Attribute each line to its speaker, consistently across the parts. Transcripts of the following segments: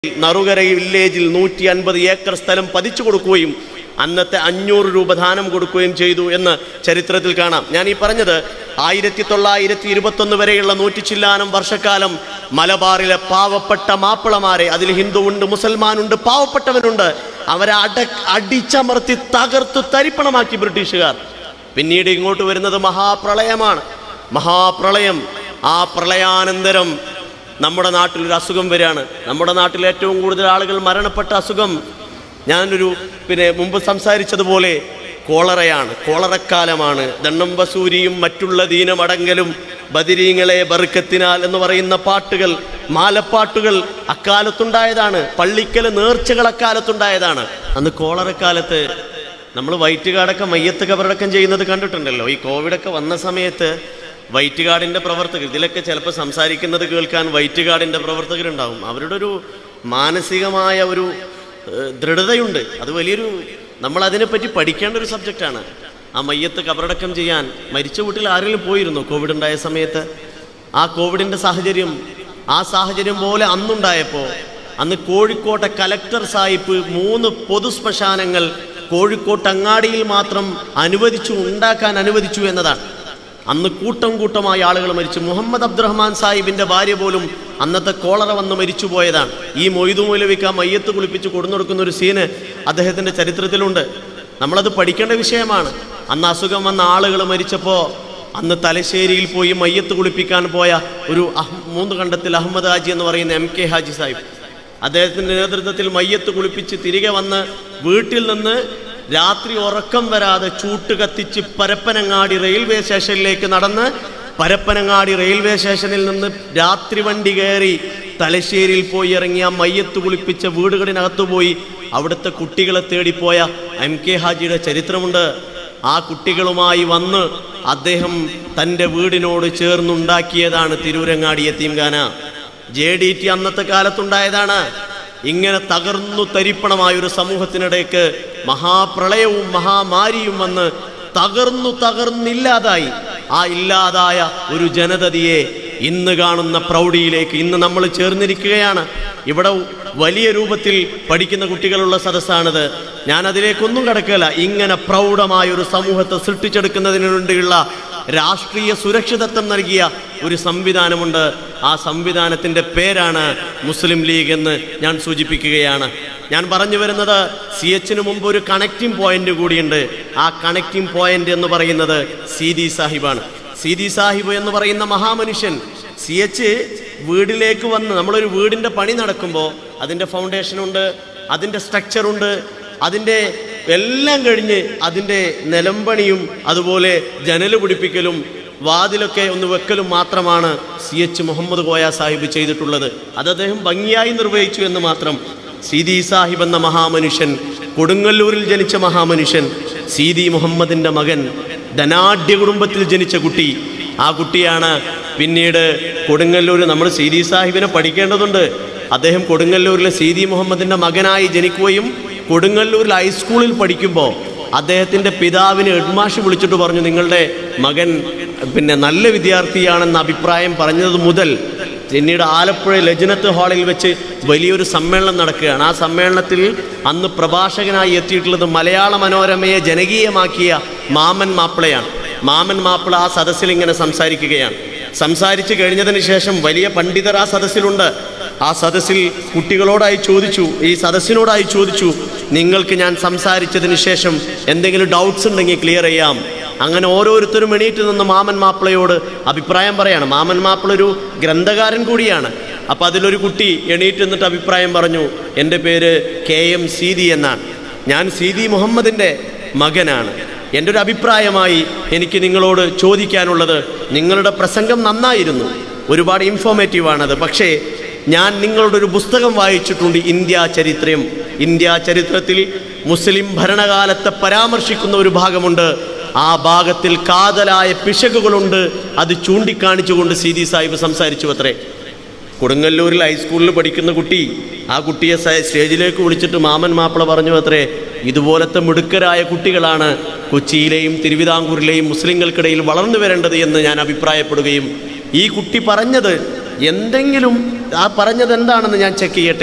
Speaker 1: നറുകര വില്ലേജിൽ നൂറ്റി അൻപത് ഏക്കർ സ്ഥലം പതിച്ചു കൊടുക്കുകയും അന്നത്തെ അഞ്ഞൂറ് രൂപ ദാനം കൊടുക്കുകയും ചെയ്തു എന്ന് ചരിത്രത്തിൽ കാണാം ഞാൻ ഈ പറഞ്ഞത് ആയിരത്തി തൊള്ളായിരത്തി ഇരുപത്തൊന്ന് വരെയുള്ള നൂറ്റി ചില്ലാനം വർഷക്കാലം മലബാറിലെ പാവപ്പെട്ട മാപ്പിളമാരെ അതിൽ ഹിന്ദുവുണ്ട് മുസൽമാനുണ്ട് പാവപ്പെട്ടവനുണ്ട് അവരെ അട അടിച്ചമർത്തി തകർത്ത് തരിപ്പണമാക്കി ബ്രിട്ടീഷുകാർ പിന്നീട് ഇങ്ങോട്ട് വരുന്നത് മഹാപ്രളയമാണ് മഹാപ്രളയം ആ പ്രളയാനന്തരം നമ്മുടെ നാട്ടിൽ ഒരു അസുഖം വരികയാണ് നമ്മുടെ നാട്ടിൽ ഏറ്റവും കൂടുതൽ ആളുകൾ മരണപ്പെട്ട അസുഖം ഞാനൊരു പിന്നെ മുമ്പ് സംസാരിച്ചതുപോലെ കോളറയാണ് കോളറക്കാലമാണ് ദണ്ണം വസൂരിയും മറ്റുള്ള ദീനമടങ്കലും ബദിരീങ്ങളെ ബറുക്കത്തിനാൽ എന്ന് പറയുന്ന പാട്ടുകൾ മാലപ്പാട്ടുകൾ അക്കാലത്തുണ്ടായതാണ് പള്ളിക്കൽ നേർച്ചകൾ അക്കാലത്തുണ്ടായതാണ് അന്ന് കോളറക്കാലത്ത് നമ്മൾ വയറ്റുകാടൊക്കെ മയ്യത്ത് കബറടക്കം ചെയ്യുന്നത് കണ്ടിട്ടുണ്ടല്ലോ ഈ കോവിഡൊക്കെ വന്ന സമയത്ത് വൈറ്റ് ഗാർഡിൻ്റെ പ്രവർത്തകർ ഇതിലൊക്കെ ചിലപ്പോൾ സംസാരിക്കുന്നത് കേൾക്കാൻ വൈറ്റ് ഗാർഡിൻ്റെ പ്രവർത്തകരുണ്ടാവും അവരുടെ ഒരു മാനസികമായ ഒരു ഏഹ്, ദൃഢതയുണ്ട് അത് വലിയൊരു നമ്മൾ അതിനെപ്പറ്റി പഠിക്കേണ്ട ഒരു സബ്ജക്റ്റാണ് ആ മയ്യത്ത് കബറടക്കം ചെയ്യാൻ മരിച്ച വീട്ടിൽ ആരെങ്കിലും പോയിരുന്നു കോവിഡ് ഉണ്ടായ സമയത്ത് ആ കോവിഡിൻ്റെ സാഹചര്യം ആ സാഹചര്യം പോലെ അന്നുണ്ടായപ്പോൾ അന്ന് കോഴിക്കോട്ടെ കലക്ടർ സാഹിബ് മൂന്ന് പൊതു ശ്മശാനങ്ങൾ കോഴിക്കോട്ട് അങ്ങാടിയിൽ മാത്രം അനുവദിച്ചു ഉണ്ടാക്കാൻ അനുവദിച്ചു എന്നതാണ് അന്ന് കൂട്ടം കൂട്ടമായി ആളുകൾ മരിച്ചു മുഹമ്മദ് അബ്ദുറഹ്മാൻ സാഹിബിന്റെ ഭാര്യ പോലും അന്നത്തെ കോളറ വന്ന് മരിച്ചു പോയതാണ് ഈ മൊയ്തു മൗലവിക്ക് ആ മയ്യത്ത് കുളിപ്പിച്ച് കൊടുക്കുന്ന ഒരു സീന് അദ്ദേഹത്തിന്റെ ചരിത്രത്തിലുണ്ട് നമ്മളത് പഠിക്കേണ്ട വിഷയമാണ് അന്ന് അസുഖം വന്ന ആളുകൾ മരിച്ചപ്പോൾ അന്ന് തലശ്ശേരിയിൽ പോയി മയ്യത്ത് കുളിപ്പിക്കാൻ പോയ ഒരു അഹ് മൂന്ന് കണ്ടത്തിൽ അഹമ്മദ് ഹാജി എന്ന് പറയുന്ന എം കെ ഹാജി സാഹിബ് അദ്ദേഹത്തിന്റെ നേതൃത്വത്തിൽ മയ്യത്ത് കുളിപ്പിച്ച് തിരികെ വന്ന് വീട്ടിൽ നിന്ന് രാത്രി ഉറക്കം വരാതെ ചൂട്ട് കത്തിച്ച് പരപ്പനങ്ങാടി റെയിൽവേ സ്റ്റേഷനിലേക്ക് നടന്ന് പരപ്പനങ്ങാടി റെയിൽവേ സ്റ്റേഷനിൽ നിന്ന് രാത്രി വണ്ടി കയറി തലശ്ശേരിയിൽ പോയി ഇറങ്ങിയ മയ്യത്ത് കുളിപ്പിച്ച വീടുകളിനകത്തു പോയി അവിടുത്തെ കുട്ടികളെ തേടിപ്പോയ എം കെ ഹാജിയുടെ ചരിത്രമുണ്ട് ആ കുട്ടികളുമായി വന്ന് അദ്ദേഹം തൻ്റെ വീടിനോട് ചേർന്നുണ്ടാക്കിയതാണ് തിരൂരങ്ങാടി യത്തീംഖാന ജെ ഡി ടി അന്നത്തെ കാലത്തുണ്ടായതാണ് ഇങ്ങനെ തകർന്നു തരിപ്പണമായ ഒരു സമൂഹത്തിനിടയ്ക്ക് മഹാപ്രളയവും മഹാമാരിയും വന്ന് തകർന്നു തകർന്നില്ലാതായി ആ ഇല്ലാതായ ഒരു ജനതയെ ഇന്ന് കാണുന്ന പ്രൗഢിയിലേക്ക് ഇന്ന് നമ്മൾ ചേർന്നിരിക്കുകയാണ് ഇവിടെ വലിയ രൂപത്തിൽ പഠിക്കുന്ന കുട്ടികളുള്ള സദസ്സാണിത് ഞാൻ അതിലേക്കൊന്നും കടക്കില്ല ഇങ്ങനെ പ്രൗഢമായ ഒരു സമൂഹത്തെ സൃഷ്ടിച്ചെടുക്കുന്നതിന് വേണ്ടിയുള്ള രാഷ്ട്രീയ സുരക്ഷിതത്വം നൽകിയ ഒരു സംവിധാനമുണ്ട് ആ സംവിധാനത്തിൻ്റെ പേരാണ് മുസ്ലിം ലീഗ് എന്ന് ഞാൻ സൂചിപ്പിക്കുകയാണ് ഞാൻ പറഞ്ഞു വരുന്നത് സി എച്ചിന് മുമ്പ് ഒരു കണക്റ്റിംഗ് പോയിന്റ് കൂടിയുണ്ട് ആ കണക്റ്റിംഗ് പോയിന്റ് എന്ന് പറയുന്നത് സീതി സാഹിബാണ് സീതി സാഹിബ് എന്ന് പറയുന്ന മഹാമനുഷ്യൻ സി എച്ച് വീടിലേക്ക് വന്ന് നമ്മളൊരു വീടിൻ്റെ പണി നടക്കുമ്പോൾ അതിൻ്റെ ഫൗണ്ടേഷനുണ്ട് അതിൻ്റെ സ്ട്രക്ചറുണ്ട് അതിൻ്റെ എല്ലാം കഴിഞ്ഞ് അതിൻ്റെ നിലമ്പണിയും അതുപോലെ ജനൽ പിടിപ്പിക്കലും വാതിലൊക്കെ ഒന്ന് വെക്കലും മാത്രമാണ് സി എച്ച് മുഹമ്മദ് കോയ സാഹിബ് ചെയ്തിട്ടുള്ളത് അത് അദ്ദേഹം ഭംഗിയായി നിർവഹിച്ചു എന്ന് മാത്രം സീതി സാഹിബ് എന്ന മഹാമനുഷ്യൻ കൊടുങ്ങല്ലൂരിൽ ജനിച്ച മഹാമനുഷ്യൻ സീതി മുഹമ്മദിൻ്റെ മകൻ ധനാഢ്യ കുടുംബത്തിൽ ജനിച്ച കുട്ടി ആ കുട്ടിയാണ് പിന്നീട് കൊടുങ്ങല്ലൂർ നമ്മൾ സീതി സാഹിബിനെ പഠിക്കേണ്ടതുണ്ട് അദ്ദേഹം കൊടുങ്ങല്ലൂരിലെ സീതി മുഹമ്മദിൻ്റെ മകനായി ജനിക്കുകയും കൊടുങ്ങല്ലൂരിൽ ഹൈസ്കൂളിൽ പഠിക്കുമ്പോൾ അദ്ദേഹത്തിൻ്റെ പിതാവിന് ഹെഡ്മാഷ് വിളിച്ചിട്ട് പറഞ്ഞു നിങ്ങളുടെ മകൻ പിന്നെ നല്ല വിദ്യാർത്ഥിയാണെന്ന അഭിപ്രായം പറഞ്ഞത് മുതൽ പിന്നീട് ആലപ്പുഴ ലജനത്ത് ഹാളിൽ വെച്ച് വലിയൊരു സമ്മേളനം നടക്കുകയാണ് ആ സമ്മേളനത്തിൽ അന്ന് പ്രഭാഷകനായി എത്തിയിട്ടുള്ളത് മലയാള മനോരമയെ ജനകീയമാക്കിയ മാമൻ മാപ്പിളയാണ് മാമൻ മാപ്പിള ആ സദസ്സിൽ ഇങ്ങനെ സംസാരിക്കുകയാണ് സംസാരിച്ചു കഴിഞ്ഞതിന് ശേഷം വലിയ പണ്ഡിതർ ആ സദസ്സിലുണ്ട് ആ സദസ്സിൽ കുട്ടികളോടായി ചോദിച്ചു ഈ സദസ്സിനോടായി ചോദിച്ചു നിങ്ങൾക്ക് ഞാൻ സംസാരിച്ചതിന് ശേഷം എന്തെങ്കിലും ഡൗട്ട്സ് ഉണ്ടെങ്കിൽ ക്ലിയർ ചെയ്യാം അങ്ങനെ ഓരോരുത്തരും എണീറ്റ് നിന്ന് മാമൻ മാപ്പിളയോട് അഭിപ്രായം പറയാണ് മാമൻ മാപ്പിള ഒരു ഗ്രന്ഥകാരൻ കൂടിയാണ് അപ്പം അതിലൊരു കുട്ടി എണീറ്റ് നിന്നിട്ട് അഭിപ്രായം പറഞ്ഞു എൻ്റെ പേര് കെ എം സീതി എന്നാണ് ഞാൻ സീതി മുഹമ്മദിൻ്റെ മകനാണ് എൻ്റെ ഒരു അഭിപ്രായമായി എനിക്ക് നിങ്ങളോട് ചോദിക്കാനുള്ളത് നിങ്ങളുടെ പ്രസംഗം നന്നായിരുന്നു ഒരുപാട് ഇൻഫോർമേറ്റീവാണത് പക്ഷേ ഞാൻ നിങ്ങളുടെ ഒരു പുസ്തകം വായിച്ചിട്ടുണ്ട് ഇന്ത്യ ചരിത്രം ഇന്ത്യ ചരിത്രത്തിൽ മുസ്ലിം ഭരണകാലത്തെ പരാമർശിക്കുന്ന ഒരു ഭാഗമുണ്ട് ആ ഭാഗത്തിൽ കാതലായ പിശകുകളുണ്ട് അത് ചൂണ്ടിക്കാണിച്ചുകൊണ്ട് സീതി സാഹിബ് സംസാരിച്ചു അത്രേ കൊടുങ്ങല്ലൂരിൽ ഹൈസ്കൂളിൽ പഠിക്കുന്ന കുട്ടി ആ കുട്ടിയെ സ- സ്റ്റേജിലേക്ക് വിളിച്ചിട്ട് മാമൻ മാപ്പിള പറഞ്ഞു അത്രേ ഇതുപോലത്തെ മിടുക്കരായ കുട്ടികളാണ് കൊച്ചിയിലെയും തിരുവിതാംകൂറിലെയും മുസ്ലിങ്ങൾക്കിടയിൽ വളർന്നു വരേണ്ടത് എന്ന് ഞാൻ അഭിപ്രായപ്പെടുകയും ഈ കുട്ടി പറഞ്ഞത് എന്തെങ്കിലും ആ പറഞ്ഞത് എന്താണെന്ന് ഞാൻ ചെക്ക് ചെയ്യട്ടെ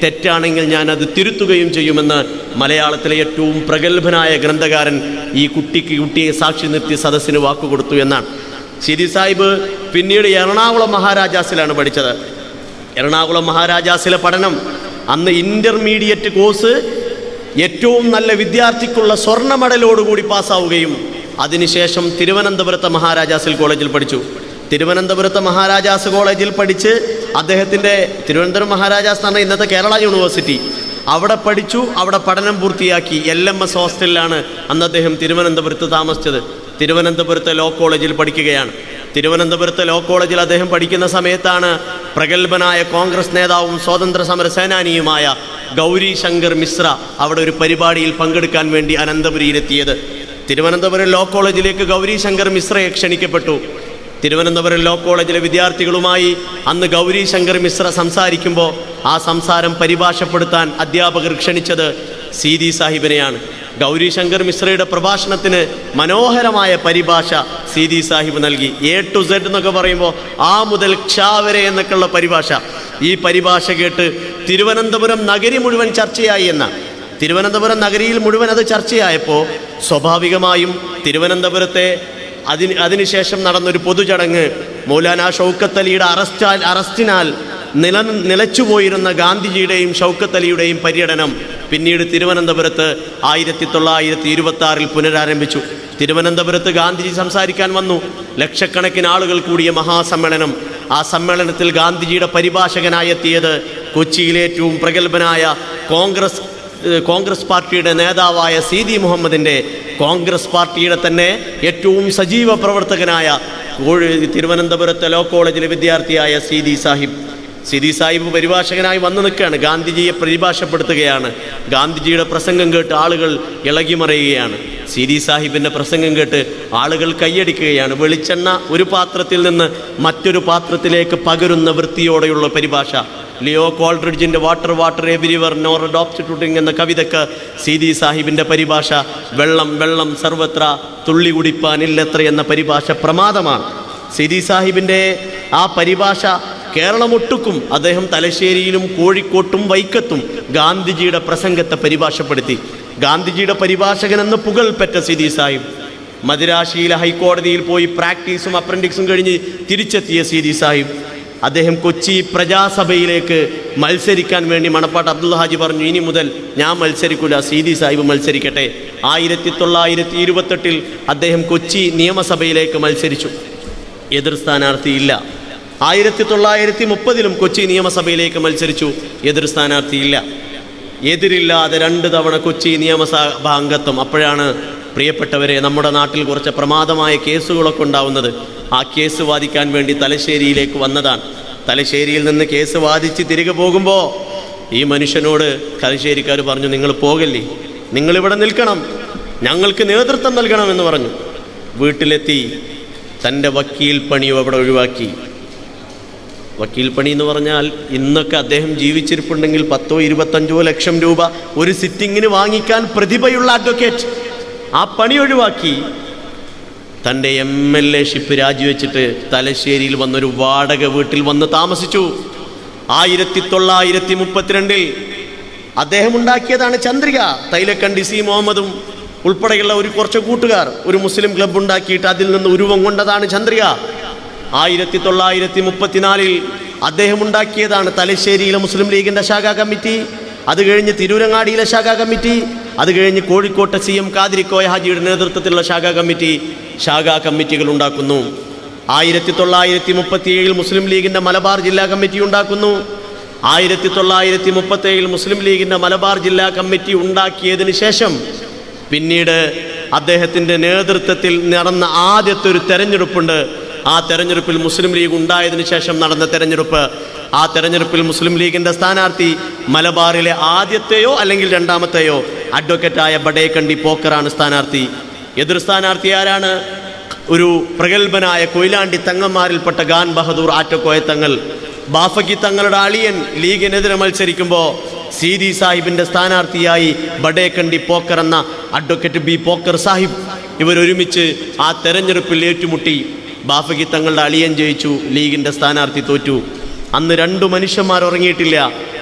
Speaker 1: തെറ്റാണെങ്കിൽ ഞാൻ അത് തിരുത്തുകയും ചെയ്യുമെന്ന് മലയാളത്തിലെ ഏറ്റവും പ്രഗത്ഭനായ ഗ്രന്ഥകാരൻ ഈ കുട്ടിക്ക് കുട്ടിയെ സാക്ഷി നിർത്തി സദസ്സിന് വാക്കുകൊടുത്തു എന്നാണ് സിരി സാഹിബ് പിന്നീട് എറണാകുളം മഹാരാജാസിലാണ് പഠിച്ചത് എറണാകുളം മഹാരാജാസിലെ പഠനം അന്ന് ഇൻ്റർമീഡിയറ്റ് കോഴ്സ് ഏറ്റവും നല്ല വിദ്യാർത്ഥിക്കുള്ള സ്വർണ്ണ മെഡലോടുകൂടി പാസ്സാവുകയും അതിനുശേഷം തിരുവനന്തപുരത്തെ മഹാരാജാസിൽ കോളേജിൽ പഠിച്ചു തിരുവനന്തപുരത്തെ മഹാരാജാസ് കോളേജിൽ പഠിച്ച് അദ്ദേഹത്തിൻ്റെ തിരുവനന്തപുരം മഹാരാജാസ് എന്ന് പറഞ്ഞാൽ ഇന്നത്തെ കേരള യൂണിവേഴ്സിറ്റി അവിടെ പഠിച്ചു അവിടെ പഠനം പൂർത്തിയാക്കി എൽ എം എസ് ഹോസ്റ്റലിലാണ് അന്ന് അദ്ദേഹം തിരുവനന്തപുരത്ത് താമസിച്ചത് തിരുവനന്തപുരത്തെ ലോ കോളേജിൽ പഠിക്കുകയാണ് തിരുവനന്തപുരത്തെ ലോ കോളേജിൽ അദ്ദേഹം പഠിക്കുന്ന സമയത്താണ് പ്രഗത്ഭനായ കോൺഗ്രസ് നേതാവും സ്വാതന്ത്ര്യ സമര സേനാനിയുമായ ഗൗരി ശങ്കർ മിശ്ര അവിടെ ഒരു പരിപാടിയിൽ പങ്കെടുക്കാൻ വേണ്ടി അനന്തപുരിയിലെത്തിയത് തിരുവനന്തപുരം ലോ കോളേജിലേക്ക് ഗൗരി ശങ്കർ മിശ്രയെ ക്ഷണിക്കപ്പെട്ടു തിരുവനന്തപുരം ലോ കോളേജിലെ വിദ്യാർത്ഥികളുമായി അന്ന് ഗൗരി ശങ്കർ മിശ്ര സംസാരിക്കുമ്പോൾ ആ സംസാരം പരിഭാഷപ്പെടുത്താൻ അധ്യാപകർ ക്ഷണിച്ചത് സീതി സാഹിബിനെയാണ് ഗൗരി ശങ്കർ മിശ്രയുടെ പ്രഭാഷണത്തിന് മനോഹരമായ പരിഭാഷ സീതി സാഹിബ് നൽകി എ ടു സെഡ് എന്നൊക്കെ പറയുമ്പോൾ ആ മുതൽ ക്ഷ വരെ എന്നൊക്കെയുള്ള പരിഭാഷ ഈ പരിഭാഷ കേട്ട് തിരുവനന്തപുരം നഗരി മുഴുവൻ ചർച്ചയായി എന്ന തിരുവനന്തപുരം നഗരിയിൽ മുഴുവൻ അത് ചർച്ചയായപ്പോൾ സ്വാഭാവികമായും തിരുവനന്തപുരത്തെ അതിന് അതിനുശേഷം നടന്നൊരു പൊതുചടങ്ങ് മൗലാന ഷൗക്കത്ത് അലിയുടെ അറസ്റ്റാൽ അറസ്റ്റിനാൽ നില നിലച്ചുപോയിരുന്ന ഗാന്ധിജിയുടെയും ഷൗക്കത്ത് അലിയുടെയും പര്യടനം പിന്നീട് തിരുവനന്തപുരത്ത് ആയിരത്തി തൊള്ളായിരത്തി ഇരുപത്തി ആറിൽ പുനരാരംഭിച്ചു തിരുവനന്തപുരത്ത് ഗാന്ധിജി സംസാരിക്കാൻ വന്നു ലക്ഷക്കണക്കിന് ആളുകൾ കൂടിയ മഹാസമ്മേളനം ആ സമ്മേളനത്തിൽ ഗാന്ധിജിയുടെ പരിഭാഷകനായി എത്തിയത് കൊച്ചിയിലെ ഏറ്റവും പ്രഗത്ഭനായ കോൺഗ്രസ് ഏഹ് കോൺഗ്രസ് പാർട്ടിയുടെ നേതാവായ സീതി മുഹമ്മദിൻ്റെ കോൺഗ്രസ് പാർട്ടിയുടെ തന്നെ ഏറ്റവും സജീവ പ്രവർത്തകനായ കോഴി- തിരുവനന്തപുരത്തെ ലോ കോളേജിലെ വിദ്യാർത്ഥിയായ സീതി സാഹിബ് സീതി സാഹിബ് പരിഭാഷകനായി വന്നു നിൽക്കുകയാണ് ഗാന്ധിജിയെ പരിഭാഷപ്പെടുത്തുകയാണ് ഗാന്ധിജിയുടെ പ്രസംഗം കേട്ട് ആളുകൾ ഇളകിമറിയുകയാണ് സീതി സാഹിബിൻ്റെ പ്രസംഗം കേട്ട് ആളുകൾ കൈയടിക്കുകയാണ് വെളിച്ചെണ്ണ ഒരു പാത്രത്തിൽ നിന്ന് മറ്റൊരു പാത്രത്തിലേക്ക് പകരുന്ന വൃത്തിയോടെയുള്ള പരിഭാഷ ലിയോ കോൾഡ്രിഡ്ജിൻ്റെ വാട്ടർ വാട്ടർ എവരിവർ നോർ ഡോപ്റ്റിറ്റുട്ടിങ് എന്ന കവിതയ്ക്ക് സീതി സാഹിബിൻ്റെ പരിഭാഷ വെള്ളം വെള്ളം സർവത്ര തുള്ളി കുടിപ്പാനില്ലത്ര എന്ന പരിഭാഷ പ്രമാദമാണ് സീതി സാഹിബിൻ്റെ ആ പരിഭാഷ കേരളമൊട്ടുക്കും അദ്ദേഹം തലശ്ശേരിയിലും കോഴിക്കോട്ടും വൈക്കത്തും ഗാന്ധിജിയുടെ പ്രസംഗത്തെ പരിഭാഷപ്പെടുത്തി ഗാന്ധിജിയുടെ പരിഭാഷകൻ എന്ന് പുകൾപ്പെട്ട സീതി സാഹിബ് മദിരാശിയിലെ ഹൈക്കോടതിയിൽ പോയി പ്രാക്ടീസും അപ്രൻറ്റിക്സും കഴിഞ്ഞ് തിരിച്ചെത്തിയ സീതി സാഹിബ് അദ്ദേഹം കൊച്ചി പ്രജാസഭയിലേക്ക് മത്സരിക്കാൻ വേണ്ടി മണപ്പാട്ട് അബ്ദുൽ ഹാജി പറഞ്ഞു ഇനി മുതൽ ഞാൻ മത്സരിക്കൂല സീതി സാഹിബ് മത്സരിക്കട്ടെ ആയിരത്തി തൊള്ളായിരത്തി ഇരുപത്തെട്ടിൽ അദ്ദേഹം കൊച്ചി നിയമസഭയിലേക്ക് മത്സരിച്ചു എതിർ സ്ഥാനാർത്ഥിയില്ല ആയിരത്തി തൊള്ളായിരത്തി മുപ്പതിലും കൊച്ചി നിയമസഭയിലേക്ക് മത്സരിച്ചു എതിർ സ്ഥാനാർത്ഥിയില്ല എതിരില്ലാതെ രണ്ട് തവണ കൊച്ചി നിയമസഭാ അംഗത്വം അപ്പോഴാണ് പ്രിയപ്പെട്ടവരെ നമ്മുടെ നാട്ടിൽ കുറച്ച് പ്രമാദമായ കേസുകളൊക്കെ ഉണ്ടാവുന്നത് ആ കേസ് വാദിക്കാൻ വേണ്ടി തലശ്ശേരിയിലേക്ക് വന്നതാണ് തലശ്ശേരിയിൽ നിന്ന് കേസ് വാദിച്ച് തിരികെ പോകുമ്പോൾ ഈ മനുഷ്യനോട് തലശ്ശേരിക്കാർ പറഞ്ഞു നിങ്ങൾ പോകല്ലേ നിങ്ങളിവിടെ നിൽക്കണം ഞങ്ങൾക്ക് നേതൃത്വം നൽകണമെന്ന് പറഞ്ഞു വീട്ടിലെത്തി തൻ്റെ വക്കീൽ പണിയും അവിടെ ഒഴിവാക്കി വക്കീൽ പണി എന്ന് പറഞ്ഞാൽ ഇന്നൊക്കെ അദ്ദേഹം ജീവിച്ചിരിപ്പുണ്ടെങ്കിൽ പത്തോ ഇരുപത്തഞ്ചോ ലക്ഷം രൂപ ഒരു സിറ്റിങ്ങിന് വാങ്ങിക്കാൻ പ്രതിഭയുള്ള അഡ്വക്കേറ്റ് ആ പണി ഒഴിവാക്കി തൻ്റെ എം എൽ എ ഷിപ്പ് രാജിവെച്ചിട്ട് തലശ്ശേരിയിൽ വന്നൊരു വാടക വീട്ടിൽ വന്ന് താമസിച്ചു ആയിരത്തി തൊള്ളായിരത്തി മുപ്പത്തിരണ്ടിൽ അദ്ദേഹം ഉണ്ടാക്കിയതാണ് ചന്ദ്രിക തൈലക്കണ്ടി സി മുഹമ്മദും ഉൾപ്പെടെയുള്ള ഒരു കുറച്ച് കൂട്ടുകാർ ഒരു മുസ്ലിം ക്ലബ്ബ് ഉണ്ടാക്കിയിട്ട് അതിൽ നിന്ന് ഉരുവം കൊണ്ടതാണ് ചന്ദ്രിക ആയിരത്തി തൊള്ളായിരത്തി മുപ്പത്തിനാലിൽ അദ്ദേഹം ഉണ്ടാക്കിയതാണ് തലശ്ശേരിയിലെ മുസ്ലിം ലീഗിൻ്റെ ശാഖാ കമ്മിറ്റി അത് കഴിഞ്ഞ് തിരൂരങ്ങാടിയിലെ ശാഖാ കമ്മിറ്റി അത് കഴിഞ്ഞ് കോഴിക്കോട്ടെ സി എം കാതിരിക്കോയ ഹാജിയുടെ നേതൃത്വത്തിലുള്ള ശാഖാ കമ്മിറ്റി ശാഖാ കമ്മിറ്റികൾ ഉണ്ടാക്കുന്നു ആയിരത്തി തൊള്ളായിരത്തി മുപ്പത്തിയേഴിൽ മുസ്ലിം ലീഗിൻ്റെ മലബാർ ജില്ലാ കമ്മിറ്റി ഉണ്ടാക്കുന്നു ആയിരത്തി തൊള്ളായിരത്തി മുപ്പത്തേഴിൽ മുസ്ലിം ലീഗിൻ്റെ മലബാർ ജില്ലാ കമ്മിറ്റി ഉണ്ടാക്കിയതിന് ശേഷം പിന്നീട് അദ്ദേഹത്തിൻ്റെ നേതൃത്വത്തിൽ നടന്ന ആദ്യത്തെ ഒരു തെരഞ്ഞെടുപ്പുണ്ട് ആ തെരഞ്ഞെടുപ്പിൽ മുസ്ലിം ലീഗ് ഉണ്ടായതിനു ശേഷം നടന്ന തെരഞ്ഞെടുപ്പ് ആ തെരഞ്ഞെടുപ്പിൽ മുസ്ലിം ലീഗിൻ്റെ സ്ഥാനാർത്ഥി മലബാറിലെ ആദ്യത്തെയോ അല്ലെങ്കിൽ രണ്ടാമത്തെയോ അഡ്വക്കേറ്റായ ബഡേക്കണ്ടി പോക്കറാണ് സ്ഥാനാർത്ഥി എതിർ സ്ഥാനാർത്ഥി ആരാണ് ഒരു പ്രഗത്ഭനായ കൊയിലാണ്ടി തങ്ങന്മാരിൽപ്പെട്ട ഖാൻ ബഹദൂർ ആറ്റക്കോയ തങ്ങൾ ബാഫക്കി തങ്ങളുടെ അളിയൻ ലീഗിനെതിരെ മത്സരിക്കുമ്പോൾ സീതി സാഹിബിന്റെ സ്ഥാനാർത്ഥിയായി ബഡേക്കണ്ടി പോക്കർ എന്ന അഡ്വക്കേറ്റ് ബി പോക്കർ സാഹിബ് ഇവരൊരുമിച്ച് ആ തെരഞ്ഞെടുപ്പിൽ ഏറ്റുമുട്ടി ബാഫക്കി തങ്ങളുടെ അളിയൻ ജയിച്ചു ലീഗിന്റെ സ്ഥാനാർത്ഥി തോറ്റു അന്ന് രണ്ടു മനുഷ്യന്മാർ ഉറങ്ങിയിട്ടില്ല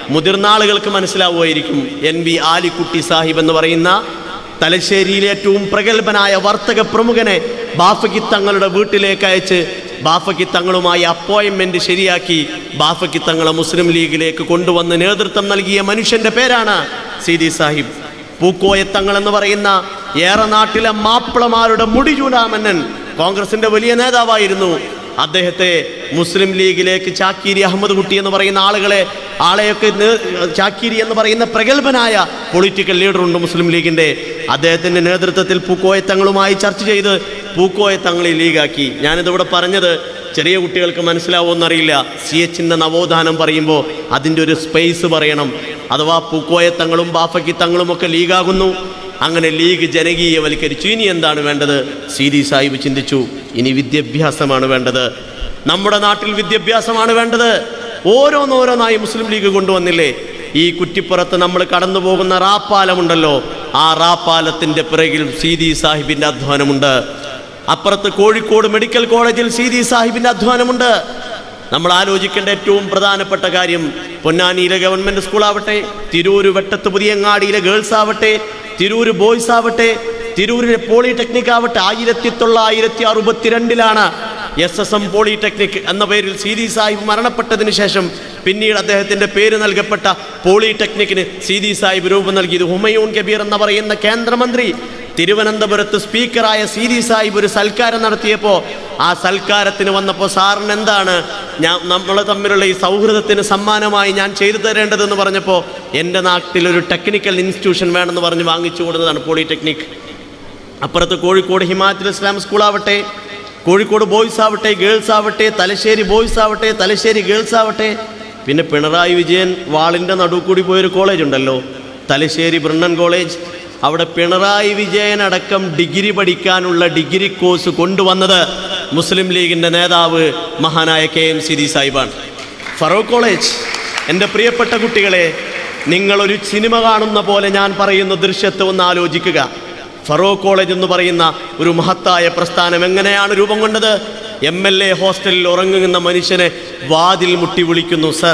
Speaker 1: മുതിർന്ന ആളുകൾക്ക് മനസ്സിലാവുമായിരിക്കും എൻ വി ആലിക്കുട്ടി സാഹിബ് എന്ന് പറയുന്ന തലശ്ശേരിയിലെ ഏറ്റവും പ്രഗത്ഭനായ വർത്തക പ്രമുഖനെ ബാഫയ്ക്ക് തങ്ങളുടെ വീട്ടിലേക്ക് അയച്ച് ബാഫയ്ക്ക് തങ്ങളുമായി അപ്പോയിൻമെന്റ് ശരിയാക്കി ബാഫയ്ക്ക് തങ്ങളെ മുസ്ലിം ലീഗിലേക്ക് കൊണ്ടുവന്ന് നേതൃത്വം നൽകിയ മനുഷ്യന്റെ പേരാണ് സീതി സാഹിബ് പൂക്കോയത്തങ്ങൾ എന്ന് പറയുന്ന ഏറെ നാട്ടിലെ മാപ്പിളമാരുടെ മുടിചൂടാമന്നൻ കോൺഗ്രസിന്റെ വലിയ നേതാവായിരുന്നു അദ്ദേഹത്തെ മുസ്ലിം ലീഗിലേക്ക് ചാക്കീരി അഹമ്മദ് കുട്ടി എന്ന് പറയുന്ന ആളുകളെ ആളെയൊക്കെ നേ- ചാക്കീരി എന്ന് പറയുന്ന പ്രഗത്ഭനായ പൊളിറ്റിക്കൽ ലീഡറുണ്ട് മുസ്ലിം ലീഗിന്റെ അദ്ദേഹത്തിന്റെ നേതൃത്വത്തിൽ പൂക്കോയത്തങ്ങളുമായി ചർച്ച ചെയ്ത് പൂക്കോയത്തങ്ങളെ ലീഗാക്കി ഞാനിതിവിടെ പറഞ്ഞത് ചെറിയ കുട്ടികൾക്ക് മനസ്സിലാവുമെന്നറിയില്ല സി എച്ചിൻ്റെ നവോത്ഥാനം പറയുമ്പോൾ അതിൻ്റെ ഒരു സ്പേസ് പറയണം അഥവാ പൂക്കോയത്തങ്ങളും ബാഫക്കിത്തങ്ങളും ഒക്കെ ലീഗാകുന്നു അങ്ങനെ ലീഗ് ജനകീയവൽക്കരിച്ചു ഇനി എന്താണ് വേണ്ടത് സീതി സാഹിബ് ചിന്തിച്ചു ഇനി വിദ്യാഭ്യാസമാണ് വേണ്ടത് നമ്മുടെ നാട്ടിൽ വിദ്യാഭ്യാസമാണ് വേണ്ടത് ഓരോന്നോരോന്നായി മുസ്ലിം ലീഗ് കൊണ്ടുവന്നില്ലേ ഈ കുറ്റിപ്പുറത്ത് നമ്മൾ കടന്നു പോകുന്ന റാപ്പാലമുണ്ടല്ലോ ആ റാപ്പാലത്തിന്റെ പിറകിൽ സീതി സാഹിബിന്റെ അധ്വാനമുണ്ട് അപ്പുറത്ത് കോഴിക്കോട് മെഡിക്കൽ കോളേജിൽ സീതി സാഹിബിന്റെ അധ്വാനമുണ്ട് നമ്മൾ ആലോചിക്കേണ്ട ഏറ്റവും പ്രധാനപ്പെട്ട കാര്യം പൊന്നാനിയിലെ ഗവൺമെന്റ് സ്കൂളാവട്ടെ തിരൂര് വെട്ടത്ത് പുതിയങ്ങാടിയിലെ ഗേൾസ് ആവട്ടെ തിരൂര് ബോയ്സ് ആവട്ടെ തിരൂരിലെ പോളിടെക്നിക് ആവട്ടെ ആയിരത്തി തൊള്ളായിരത്തി അറുപത്തിരണ്ടിലാണ് എസ് എസ് എം പോളിടെക്നിക് എന്ന പേരിൽ സീതി സാഹിബ് മരണപ്പെട്ടതിന് ശേഷം പിന്നീട് അദ്ദേഹത്തിന്റെ പേര് നൽകപ്പെട്ട പോളിടെക്നിക്കിന് സീതി സാഹിബ് രൂപം നൽകിയത് ഹുമയൂൺ കബീർ എന്ന് പറയുന്ന കേന്ദ്രമന്ത്രി തിരുവനന്തപുരത്ത് സ്പീക്കറായ സീതി സാഹിബ് ഒരു സൽക്കാരം നടത്തിയപ്പോൾ ആ സൽക്കാരത്തിന് വന്നപ്പോൾ സാറിന് എന്താണ് ഞാൻ നമ്മൾ തമ്മിലുള്ള ഈ സൗഹൃദത്തിന് സമ്മാനമായി ഞാൻ ചെയ്തു തരേണ്ടതെന്ന് പറഞ്ഞപ്പോൾ എൻ്റെ നാട്ടിൽ ഒരു ടെക്നിക്കൽ ഇൻസ്റ്റിറ്റ്യൂഷൻ വേണമെന്ന് പറഞ്ഞ് വാങ്ങിച്ചു കൊടുത്തതാണ് പോളിടെക്നിക് അപ്പുറത്ത് കോഴിക്കോട് ഹിമാചൽ ഇസ്ലാം സ്കൂളാവട്ടെ കോഴിക്കോട് ബോയ്സ് ആവട്ടെ ഗേൾസ് ആവട്ടെ തലശ്ശേരി ബോയ്സ് ആവട്ടെ തലശ്ശേരി ഗേൾസ് ആവട്ടെ പിന്നെ പിണറായി വിജയൻ വാളിൻ്റെ നടുവ് കൂടി പോയൊരു കോളേജ് ഉണ്ടല്ലോ തലശ്ശേരി ബ്രണ്ണൻ കോളേജ് അവിടെ പിണറായി വിജയൻ അടക്കം ഡിഗ്രി പഠിക്കാനുള്ള ഡിഗ്രി കോഴ്സ് കൊണ്ടുവന്നത് മുസ്ലിം ലീഗിൻ്റെ നേതാവ് മഹാനായ കെ എം സിരി സാഹിബാണ് ഫറൂഖ് കോളേജ് എൻ്റെ പ്രിയപ്പെട്ട കുട്ടികളെ നിങ്ങളൊരു സിനിമ കാണുന്ന പോലെ ഞാൻ പറയുന്ന ദൃശ്യത്തെ ഒന്ന് ആലോചിക്കുക ഫറൂഖ് കോളേജ് എന്ന് പറയുന്ന ഒരു മഹത്തായ പ്രസ്ഥാനം എങ്ങനെയാണ് രൂപം കൊണ്ടത് എം എൽ എ ഹോസ്റ്റലിൽ ഉറങ്ങുന്ന മനുഷ്യനെ വാതിൽ മുട്ടി വിളിക്കുന്നു സർ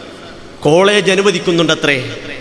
Speaker 1: കോളേജ് അനുവദിക്കുന്നുണ്ടത്രേ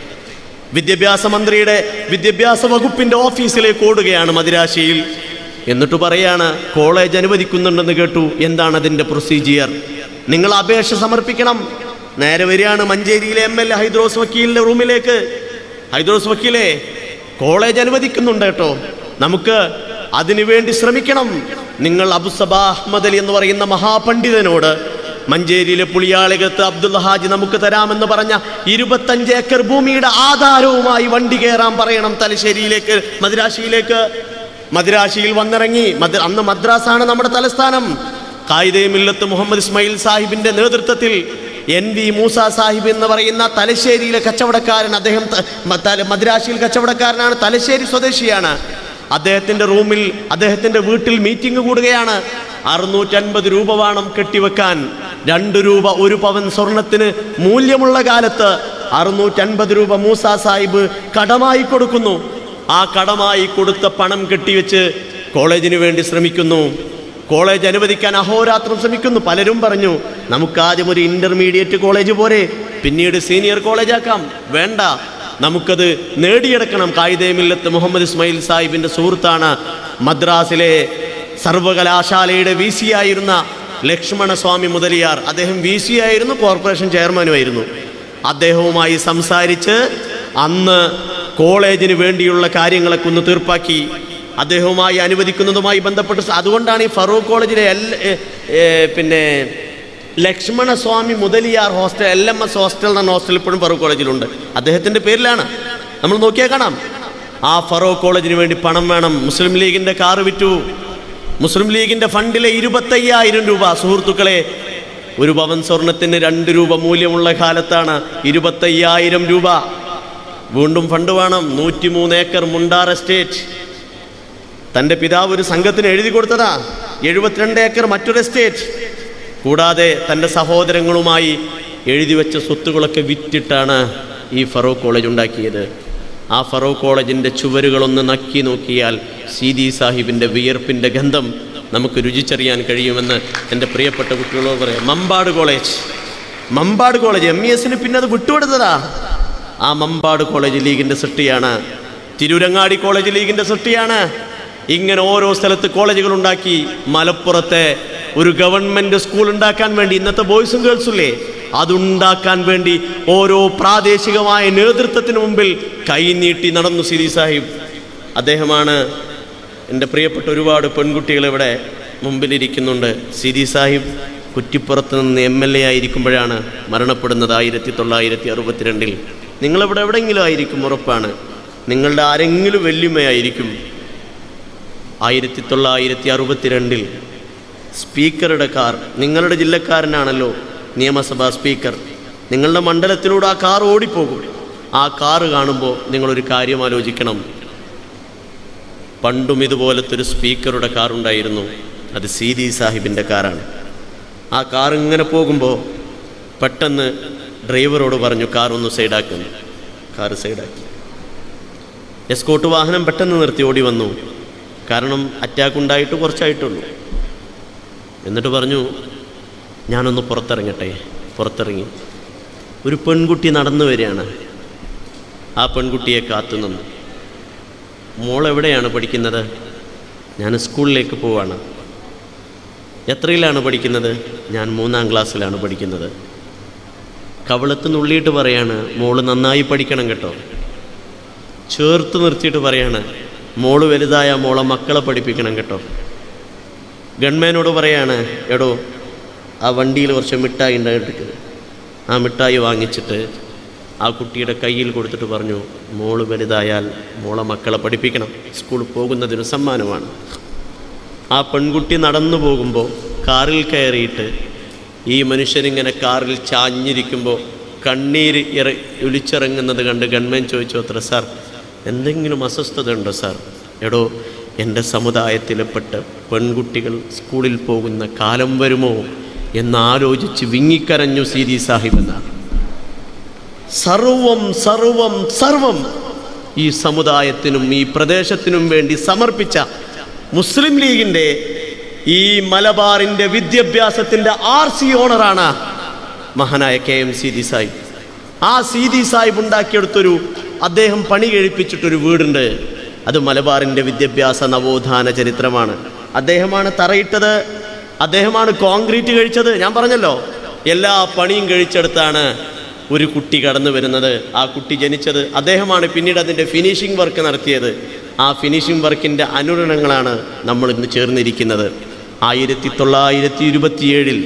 Speaker 1: വിദ്യാഭ്യാസ മന്ത്രിയുടെ വിദ്യാഭ്യാസ വകുപ്പിന്റെ ഓഫീസിലേക്ക് ഓടുകയാണ് മദിരാശിയിൽ എന്നിട്ട് പറയാണ് കോളേജ് അനുവദിക്കുന്നുണ്ടെന്ന് കേട്ടു എന്താണ് അതിന്റെ പ്രൊസീജിയർ നിങ്ങൾ അപേക്ഷ സമർപ്പിക്കണം നേരെ വരികയാണ് മഞ്ചേരിയിലെ എം എൽ എ ഹൈദ്രോസ് വക്കീലിന്റെ റൂമിലേക്ക് ഹൈദ്രോസ് വക്കീലെ കോളേജ് അനുവദിക്കുന്നുണ്ട് കേട്ടോ നമുക്ക് അതിനുവേണ്ടി ശ്രമിക്കണം നിങ്ങൾ അബുസബ അഹമ്മദ് അലി എന്ന് പറയുന്ന മഹാപണ്ഡിതനോട് മഞ്ചേരിയിലെ പുളിയാളികത്ത് അബ്ദുള്ള ഹാജി നമുക്ക് തരാമെന്ന് പറഞ്ഞ ഇരുപത്തഞ്ച് ഏക്കർ ഭൂമിയുടെ ആധാരവുമായി വണ്ടി കയറാൻ പറയണം തലശ്ശേരിയിലേക്ക് മദ്രാശിയിലേക്ക് മദ്രാശിയിൽ വന്നിറങ്ങി മദ്ര അന്ന് മദ്രാസാണ് നമ്മുടെ തലസ്ഥാനം കായിദമില്ലത്ത് മുഹമ്മദ് ഇസ്മായിൽ സാഹിബിന്റെ നേതൃത്വത്തിൽ എൻ വി മൂസ സാഹിബ് എന്ന് പറയുന്ന തലശ്ശേരിയിലെ കച്ചവടക്കാരൻ അദ്ദേഹം ത- മ- തല- മദ്രാശിയിൽ കച്ചവടക്കാരനാണ് തലശ്ശേരി സ്വദേശിയാണ് അദ്ദേഹത്തിന്റെ റൂമിൽ അദ്ദേഹത്തിന്റെ വീട്ടിൽ മീറ്റിംഗ് കൂടുകയാണ് അറുന്നൂറ്റൻപത് രൂപ വേണം കെട്ടിവെക്കാൻ രണ്ട് രൂപ ഒരു പവൻ സ്വർണത്തിന് മൂല്യമുള്ള കാലത്ത് അറുന്നൂറ്റൻപത് രൂപ മൂസ സാഹിബ് കടമായി കൊടുക്കുന്നു ആ കടമായി കൊടുത്ത പണം കെട്ടിവെച്ച് കോളേജിന് വേണ്ടി ശ്രമിക്കുന്നു കോളേജ് അനുവദിക്കാൻ അഹോരാത്രം ശ്രമിക്കുന്നു പലരും പറഞ്ഞു നമുക്ക് ആദ്യം ഒരു ഇന്റർമീഡിയറ്റ് കോളേജ് പോരെ പിന്നീട് സീനിയർ കോളേജ് ആക്കാം വേണ്ട നമുക്കത് നേടിയെടുക്കണം കായിദമില്ലത്ത് മുഹമ്മദ് ഇസ്മായിൽ സാഹിബിന്റെ സുഹൃത്താണ് മദ്രാസിലെ സർവകലാശാലയുടെ വി സി ആയിരുന്ന ലക്ഷ്മണസ്വാമി മുതലിയാർ അദ്ദേഹം വി സി ആയിരുന്നു കോർപ്പറേഷൻ ചെയർമാനുമായിരുന്നു അദ്ദേഹവുമായി സംസാരിച്ച് അന്ന് കോളേജിന് വേണ്ടിയുള്ള കാര്യങ്ങളൊക്കെ ഒന്ന് തീർപ്പാക്കി അദ്ദേഹവുമായി അനുവദിക്കുന്നതുമായി ബന്ധപ്പെട്ട് സ- അതുകൊണ്ടാണ് ഈ ഫറൂഖ് കോളേജിലെ എൽ എ, ഏ, പിന്നെ Lakshmanaswami Mudaliar hostel L M S hostel എന്ന ഹോസ്റ്റൽ ഇപ്പോഴും ഫറൂഖ് കോളേജിലുണ്ട് അദ്ദേഹത്തിൻ്റെ പേരിലാണ് നമ്മൾ നോക്കിയാൽ കാണാം ആ ഫറൂഖ് കോളേജിന് വേണ്ടി പണം വേണം മുസ്ലിം ലീഗിൻ്റെ കാറ് വിറ്റു മുസ്ലിം ലീഗിൻ്റെ ഫണ്ടിലെ ഇരുപത്തയ്യായിരം രൂപ സുഹൃത്തുക്കളെ ഒരു പവൻ സ്വർണത്തിന് രണ്ട് രൂപ മൂല്യമുള്ള കാലത്താണ് ഇരുപത്തയ്യായിരം രൂപ വീണ്ടും ഫണ്ട് വേണം നൂറ്റിമൂന്ന് ഏക്കർ മുണ്ടാർ എസ്റ്റേറ്റ് തൻ്റെ പിതാവ് ഒരു സംഘത്തിന് എഴുതി കൊടുത്തതാ എഴുപത്തിരണ്ട് ഏക്കർ മറ്റൊരു എസ്റ്റേറ്റ് കൂടാതെ തൻ്റെ സഹോദരങ്ങളുമായി എഴുതി വെച്ച സ്വത്തുകളൊക്കെ വിറ്റിട്ടാണ് ഈ ഫറൂഖ് കോളേജ് ഉണ്ടാക്കിയത് ആ ഫറൂഖ് കോളേജിൻ്റെ ചുവരുകളൊന്ന് നക്കി നോക്കിയാൽ സീതി സാഹിബിൻ്റെ വിയർപ്പിൻ്റെ ഗന്ധം നമുക്ക് രുചിച്ചറിയാൻ കഴിയുമെന്ന് എൻ്റെ പ്രിയപ്പെട്ട കുട്ടികളോട് പറയാം Mampad college Mampad college M E എസിന് പിന്നെ അത് വിട്ടുകൊടുത്തതാ ആ മമ്പാട് കോളേജ് ലീഗിന്റെ സൃഷ്ടിയാണ് തിരൂരങ്ങാടി കോളേജ് ലീഗിന്റെ സൃഷ്ടിയാണ് ഇങ്ങനെ ഓരോ സ്ഥലത്ത് കോളേജുകൾ ഉണ്ടാക്കി മലപ്പുറത്തെ ഒരു ഗവൺമെന്റ് സ്കൂൾ ഉണ്ടാക്കാൻ വേണ്ടി ഇന്നത്തെ ബോയ്സും ഗേൾസും ഇല്ലേ അതുണ്ടാക്കാൻ വേണ്ടി ഓരോ പ്രാദേശികമായ നേതൃത്വത്തിന് മുമ്പിൽ കൈനീട്ടി നടന്നു സിരി സാഹിബ് അദ്ദേഹമാണ് എൻ്റെ പ്രിയപ്പെട്ട ഒരുപാട് പെൺകുട്ടികൾ ഇവിടെ മുമ്പിലിരിക്കുന്നുണ്ട് സിരി സാഹിബ് കുറ്റിപ്പുറത്ത് നിന്ന് എം എൽ എ ആയിരിക്കുമ്പോഴാണ് മരണപ്പെടുന്നത് ആയിരത്തി തൊള്ളായിരത്തി അറുപത്തിരണ്ടിൽ നിങ്ങളിവിടെ എവിടെയെങ്കിലും ആയിരിക്കും ഉറപ്പാണ് നിങ്ങളുടെ ആരെങ്കിലും വല്യമ്മയായിരിക്കും ആയിരത്തി തൊള്ളായിരത്തി അറുപത്തിരണ്ടിൽ സ്പീക്കറുടെ കാർ നിങ്ങളുടെ ജില്ലക്കാരനാണല്ലോ നിയമസഭാ സ്പീക്കർ നിങ്ങളുടെ മണ്ഡലത്തിലൂടെ ആ കാർ ഓടിപ്പോകും ആ കാറ് കാണുമ്പോൾ നിങ്ങളൊരു കാര്യം ആലോചിക്കണം പണ്ടും ഇതുപോലത്തെ ഒരു സ്പീക്കറുടെ കാറുണ്ടായിരുന്നു അത് സീതി സാഹിബിൻ്റെ കാറാണ് ആ കാർ ഇങ്ങനെ പോകുമ്പോൾ പെട്ടെന്ന് ഡ്രൈവറോട് പറഞ്ഞു കാർ ഒന്ന് സൈഡാക്കുന്നു കാർ സൈഡാക്കി എസ്കോട്ട് വാഹനം പെട്ടെന്ന് നിർത്തി ഓടി വന്നു കാരണം അറ്റാക്ക് ഉണ്ടായിട്ട് കുറച്ചായിട്ടുള്ളൂ എന്നിട്ട് പറഞ്ഞു ഞാനൊന്ന് പുറത്തിറങ്ങട്ടെ പുറത്തിറങ്ങി ഒരു പെൺകുട്ടി നടന്നു വരികയാണ് ആ പെൺകുട്ടിയെ കാത്തു നിന്നു മോൾ എവിടെയാണ് പഠിക്കുന്നത് ഞാൻ സ്കൂളിലേക്ക് പോവാണ് എത്രയിലാണ് പഠിക്കുന്നത് ഞാൻ മൂന്നാം ക്ലാസ്സിലാണ് പഠിക്കുന്നത് കവളത്ത് നുള്ളിയിട്ട് പറയാണ് മോള് നന്നായി പഠിക്കണം കേട്ടോ ചേർത്ത് നിർത്തിയിട്ട് പറയാണ് മോള് വലുതായ മോളെ മക്കളെ പഠിപ്പിക്കണം കേട്ടോ ഗൺമാനോട് പറയാണ് എടോ ആ വണ്ടിയിൽ കുറച്ച് മിഠായി ഉണ്ടായിട്ട് ആ മിഠായി വാങ്ങിച്ചിട്ട് ആ കുട്ടിയുടെ കയ്യിൽ കൊടുത്തിട്ട് പറഞ്ഞു മോള് വലുതായാൽ മോളെ മക്കളെ പഠിപ്പിക്കണം സ്കൂളിൽ പോകുന്നതിന് സമ്മാനമാണ് ആ പെൺകുട്ടി നടന്നു പോകുമ്പോൾ കാറിൽ കയറിയിട്ട് ഈ മനുഷ്യനിങ്ങനെ കാറിൽ ചാഞ്ഞിരിക്കുമ്പോൾ കണ്ണീര് ഇറ ഒലിച്ചിറങ്ങുന്നത് കണ്ട് ഗൺമാൻ ചോദിച്ചു അത്ര സാർ എന്തെങ്കിലും അസ്വസ്ഥത ഉണ്ടോ സാർ എടോ എൻ്റെ സമുദായത്തിലെപ്പെട്ട പെൺകുട്ടികൾ സ്കൂളിൽ പോകുന്ന കാലം വരുമോ എന്നാലോചിച്ച് വിങ്ങിക്കരഞ്ഞു സീതി സാഹിബ് എന്നാണ് സർവം സർവം സർവം ഈ സമുദായത്തിനും ഈ പ്രദേശത്തിനും വേണ്ടി സമർപ്പിച്ച മുസ്ലിം ലീഗിൻ്റെ ഈ മലബാറിൻ്റെ വിദ്യാഭ്യാസത്തിൻ്റെ ആർ സി ഓണറാണ് മഹാനായ കെ എം സീതി സാഹിബ് ആ സീതി സാഹിബ് ഉണ്ടാക്കിയെടുത്തൊരു അദ്ദേഹം പണി കഴിപ്പിച്ചിട്ടൊരു വീടുണ്ട് അത് മലബാറിൻ്റെ വിദ്യാഭ്യാസ നവോത്ഥാന ചരിത്രമാണ് അദ്ദേഹമാണ് തറയിട്ടത് അദ്ദേഹമാണ് കോൺക്രീറ്റ് കഴിച്ചത് ഞാൻ പറഞ്ഞല്ലോ എല്ലാ പണിയും കഴിച്ചെടുത്താണ് ഒരു കുട്ടി കടന്നു വരുന്നത് ആ കുട്ടി ജനിച്ചത് അദ്ദേഹമാണ് പിന്നീട് അതിൻ്റെ ഫിനിഷിംഗ് വർക്ക് നടത്തിയത് ആ ഫിനിഷിംഗ് വർക്കിൻ്റെ അനുരണങ്ങളാണ് നമ്മൾ ഇന്ന് ചേർന്നിരിക്കുന്നത് ആയിരത്തി തൊള്ളായിരത്തി ഇരുപത്തിയേഴിൽ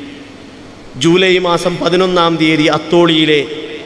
Speaker 1: ജൂലൈ മാസം പതിനൊന്നാം തീയതി അത്തോളിയിലെ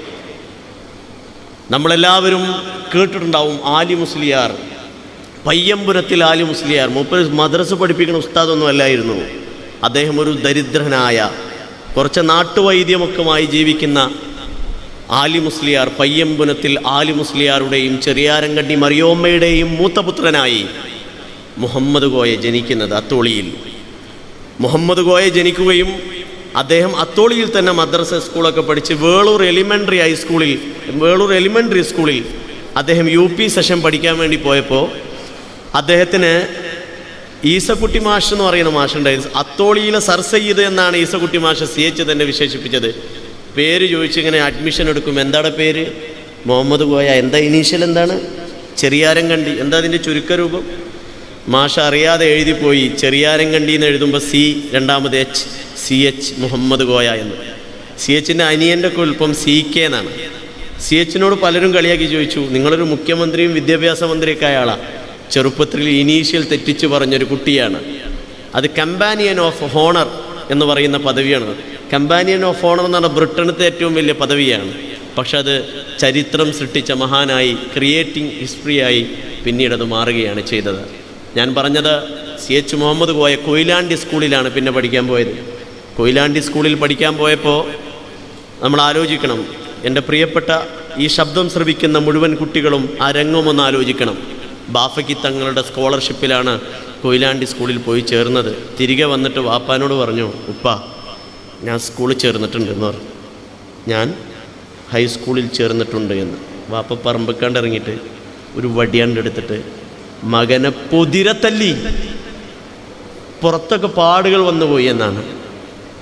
Speaker 1: നമ്മളെല്ലാവരും കേട്ടിട്ടുണ്ടാവും ആലി മുസ്ലിയാർ പയ്യമ്പുരത്തിൽ ആലി മുസ്ലിയാർ മൂപ്പർ മദ്രസ പഠിപ്പിക്കുന്ന ഉസ്താദൊന്നും അല്ലായിരുന്നു അദ്ദേഹം ഒരു ദരിദ്രനായ കുറച്ച് നാട്ടുവൈദ്യമൊക്കെമായി ജീവിക്കുന്ന ആലി മുസ്ലിയാർ പയ്യമ്പുനത്തിൽ ആലി മുസ്ലിയാരുടെയും ചെറിയാരങ്കണ്ടി മറിയോമ്മയുടെയും മൂത്തപുത്രനായി മുഹമ്മദ് കോയ ജനിക്കുന്നത് അത്തോളിയിൽ മുഹമ്മദ് കോയ ജനിക്കുകയും അദ്ദേഹം അത്തോളിയിൽ തന്നെ മദ്രസ സ്കൂളൊക്കെ പഠിച്ച് വേളൂർ എലിമെൻ്ററി ഹൈസ്കൂളിൽ വേളൂർ എലിമെൻ്ററി സ്കൂളിൽ അദ്ദേഹം യു പി സെഷൻ പഠിക്കാൻ വേണ്ടി പോയപ്പോൾ അദ്ദേഹത്തിന് ഈസക്കുട്ടി മാഷ് എന്ന് പറയുന്ന മാഷുണ്ടായിരുന്നു അത്തോളിയിലെ സർ സയ്യിദ് എന്നാണ് ഈസക്കുട്ടി മാഷ് സി എച്ച് തന്നെ വിശേഷിപ്പിച്ചത് പേര് ചോദിച്ചിങ്ങനെ അഡ്മിഷൻ എടുക്കും എന്താണ് പേര് മുഹമ്മദ് കോയ എന്താ ഇനീഷ്യൽ എന്താണ് ചെറിയാരങ്കണ്ടി എന്താ അതിൻ്റെ ചുരുക്കരൂപം മാഷ അറിയാതെ എഴുതിപ്പോയി ചെറിയാരങ്കണ്ടി എന്ന് എഴുതുമ്പോൾ സി രണ്ടാമത് H C H Muhammad Koya എന്ന് സി എച്ചിൻ്റെ അനിയൻ്റെ കുൽപ്പം സി കെ എന്നാണ് സി എച്ചിനോട് പലരും കളിയാക്കി ചോദിച്ചു നിങ്ങളൊരു മുഖ്യമന്ത്രിയും വിദ്യാഭ്യാസ മന്ത്രിയൊക്കെ ആളാണ് ചെറുപ്പത്തിൽ ഇനീഷ്യൽ തെറ്റിച്ച് പറഞ്ഞൊരു കുട്ടിയാണ് അത് കമ്പാനിയൻ ഓഫ് ഹോണർ എന്ന് പറയുന്ന പദവിയാണ് കമ്പാനിയൻ ഓഫ് ഹോണർ എന്ന് പറഞ്ഞാൽ ബ്രിട്ടനത്തെ ഏറ്റവും വലിയ പദവിയാണ് പക്ഷെ അത് ചരിത്രം സൃഷ്ടിച്ച മഹാനായി ക്രിയേറ്റിംഗ് ഹിസ്റ്ററിയായി പിന്നീട് അത് മാറുകയാണ് ചെയ്തത് ഞാൻ പറഞ്ഞത് സി എച്ച് മുഹമ്മദ് പോയ കൊയിലാണ്ടി സ്കൂളിലാണ് പിന്നെ പഠിക്കാൻ പോയത് കൊയിലാണ്ടി സ്കൂളിൽ പഠിക്കാൻ പോയപ്പോൾ നമ്മൾ ആലോചിക്കണം എൻ്റെ പ്രിയപ്പെട്ട ഈ ശബ്ദം ശ്രവിക്കുന്ന മുഴുവൻ കുട്ടികളും ആ രംഗം ഒന്ന് ആലോചിക്കണം ബാഫയ്ക്ക് തങ്ങളുടെ സ്കോളർഷിപ്പിലാണ് കൊയിലാണ്ടി സ്കൂളിൽ പോയി ചേർന്നത് തിരികെ വന്നിട്ട് വാപ്പാനോട് പറഞ്ഞു ഉപ്പ ഞാൻ സ്കൂളിൽ ചേർന്നിട്ടുണ്ട് എന്ന് പറഞ്ഞു ഞാൻ ഹൈസ്കൂളിൽ ചേർന്നിട്ടുണ്ട് എന്ന് വാപ്പ പറമ്പക്കാണ്ട് ഇറങ്ങിയിട്ട് ഒരു വടിയാണ്ട് എടുത്തിട്ട് മകനെ പൊതിര തല്ലി പുറത്തൊക്കെ പാടുകൾ വന്നുപോയി എന്നാണ്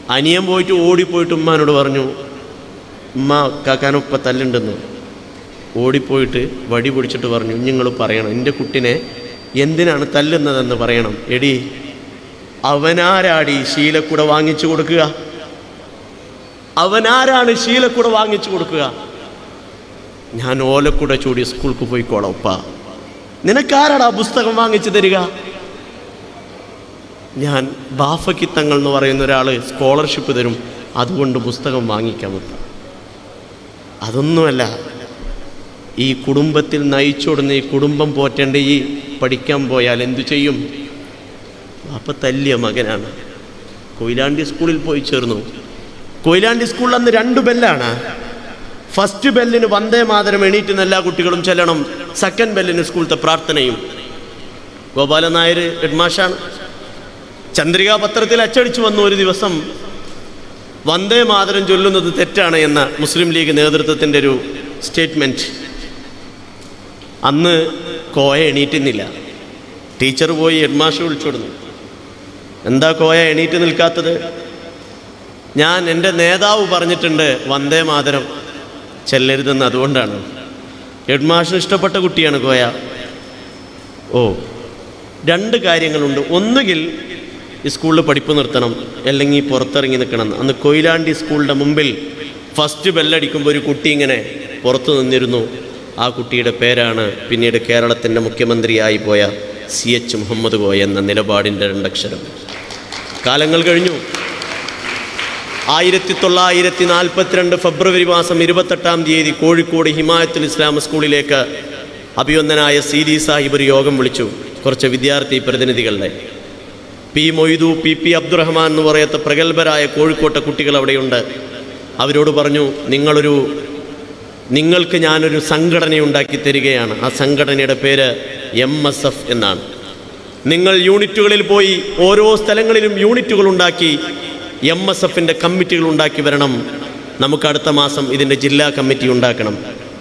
Speaker 1: അനിയൻ പോയിട്ട് ഓടിപ്പോയിട്ട് ഉമ്മാനോട് പറഞ്ഞു ഉമ്മ കാക്കാനൊപ്പം തല്ലുണ്ടെന്ന് ഓടിപ്പോയിട്ട് വടി പിടിച്ചിട്ട് പറഞ്ഞു നിങ്ങൾ പറയണം എൻ്റെ കുട്ടിനെ എന്തിനാണ് തല്ലുന്നതെന്ന് പറയണം എടി അവനാരാടി ശീലക്കുട വാങ്ങിച്ചു കൊടുക്കുക അവനാരാണ് ശീലക്കുട വാങ്ങിച്ചു കൊടുക്കുക ഞാൻ ഓലക്കുട ചൂടി സ്കൂൾക്ക് പോയിക്കോളാം ഉപ്പ നിനക്കാരാടാ പുസ്തകം വാങ്ങിച്ചു തരിക ഞാൻ ബാഫക്കി തങ്ങൾ എന്ന് പറയുന്ന ഒരാൾ സ്കോളർഷിപ്പ് തരും അതുകൊണ്ട് പുസ്തകം വാങ്ങിക്കാൻ പറ്റും അതൊന്നുമല്ല ഈ കുടുംബത്തിൽ നയിച്ചോടുന്ന ഈ കുടുംബം പോറ്റേണ്ട ഈ പഠിക്കാൻ പോയാൽ എന്തു ചെയ്യും അപ്പ തല്ലിയ മകനാണ് കൊയിലാണ്ടി സ്കൂളിൽ പോയി ചേർന്നു കൊയിലാണ്ടി സ്കൂളിൽ അന്ന് രണ്ട് ബെല്ലാണ് ഫസ്റ്റ് ബെല്ലിന് വന്ദേ മാതരം എണീറ്റുന്ന എല്ലാ കുട്ടികളും ചെല്ലണം സെക്കൻഡ് ബെല്ലിന് സ്കൂളത്തെ പ്രാർത്ഥനയും ഗോപാലൻ നായർ ഹെഡ്മാഷാണ് ചന്ദ്രികാ പത്രത്തിൽ അച്ചടിച്ചു വന്ന ഒരു ദിവസം വന്ദേ മാതരം ചൊല്ലുന്നത് തെറ്റാണ് എന്ന മുസ്ലിം ലീഗ് നേതൃത്വത്തിൻ്റെ ഒരു സ്റ്റേറ്റ്മെൻറ്റ് അന്ന് കോയ എണീറ്റുന്നില്ല ടീച്ചർ പോയി ഹെഡ്മാഷ് വിളിച്ചോടുന്നു എന്താ കോയ എണീറ്റ് നിൽക്കാത്തത് ഞാൻ എൻ്റെ നേതാവ് പറഞ്ഞിട്ടുണ്ട് വന്ദേ മാതരം ചെല്ലരുതെന്ന് അതുകൊണ്ടാണ് ഹെഡ്മാഷിന് ഇഷ്ടപ്പെട്ട കുട്ടിയാണ് കോയ ഓ രണ്ട് കാര്യങ്ങളുണ്ട് ഒന്നുകിൽ ഈ സ്കൂളിൽ പഠിപ്പ് നിർത്തണം അല്ലെങ്കിൽ പുറത്തിറങ്ങി നിൽക്കണം അന്ന് കൊയിലാണ്ടി സ്കൂളിൻ്റെ മുമ്പിൽ ഫസ്റ്റ് ബെല്ലടിക്കുമ്പോൾ ഒരു കുട്ടി ഇങ്ങനെ പുറത്തു നിന്നിരുന്നു ആ കുട്ടിയുടെ പേരാണ് പിന്നീട് കേരളത്തിൻ്റെ മുഖ്യമന്ത്രിയായി പോയ സി എച്ച് മുഹമ്മദ് കോയ എന്ന നിലപാടിൻ്റെ രണ്ടക്ഷരം കാലങ്ങൾ കഴിഞ്ഞു ആയിരത്തി തൊള്ളായിരത്തി നാൽപ്പത്തിരണ്ട് ഫെബ്രുവരി മാസം ഇരുപത്തെട്ടാം തീയതി കോഴിക്കോട് ഹിമായത്തുൽ ഇസ്ലാം സ്കൂളിലേക്ക് അഭിവന്ദനായ സി ഡി സാഹിബ് ഒരു യോഗം വിളിച്ചു കുറച്ച് വിദ്യാർത്ഥി പ്രതിനിധികളുടെ P Moidu P P Abdurahman എന്ന് പറയത്ത പ്രഗത്ഭരായ കോഴിക്കോട്ടെ കുട്ടികൾ അവിടെയുണ്ട് അവരോട് പറഞ്ഞു നിങ്ങളൊരു നിങ്ങൾക്ക് ഞാനൊരു സംഘടനയുണ്ടാക്കി തരികയാണ് ആ സംഘടനയുടെ പേര് എം എസ് എഫ് എന്നാണ് നിങ്ങൾ യൂണിറ്റുകളിൽ പോയി ഓരോ സ്ഥലങ്ങളിലും യൂണിറ്റുകൾ ഉണ്ടാക്കി എം എസ് എഫിൻ്റെ കമ്മിറ്റികൾ ഉണ്ടാക്കി വരണം നമുക്ക് അടുത്ത മാസം ഇതിൻ്റെ ജില്ലാ കമ്മിറ്റി ഉണ്ടാക്കണം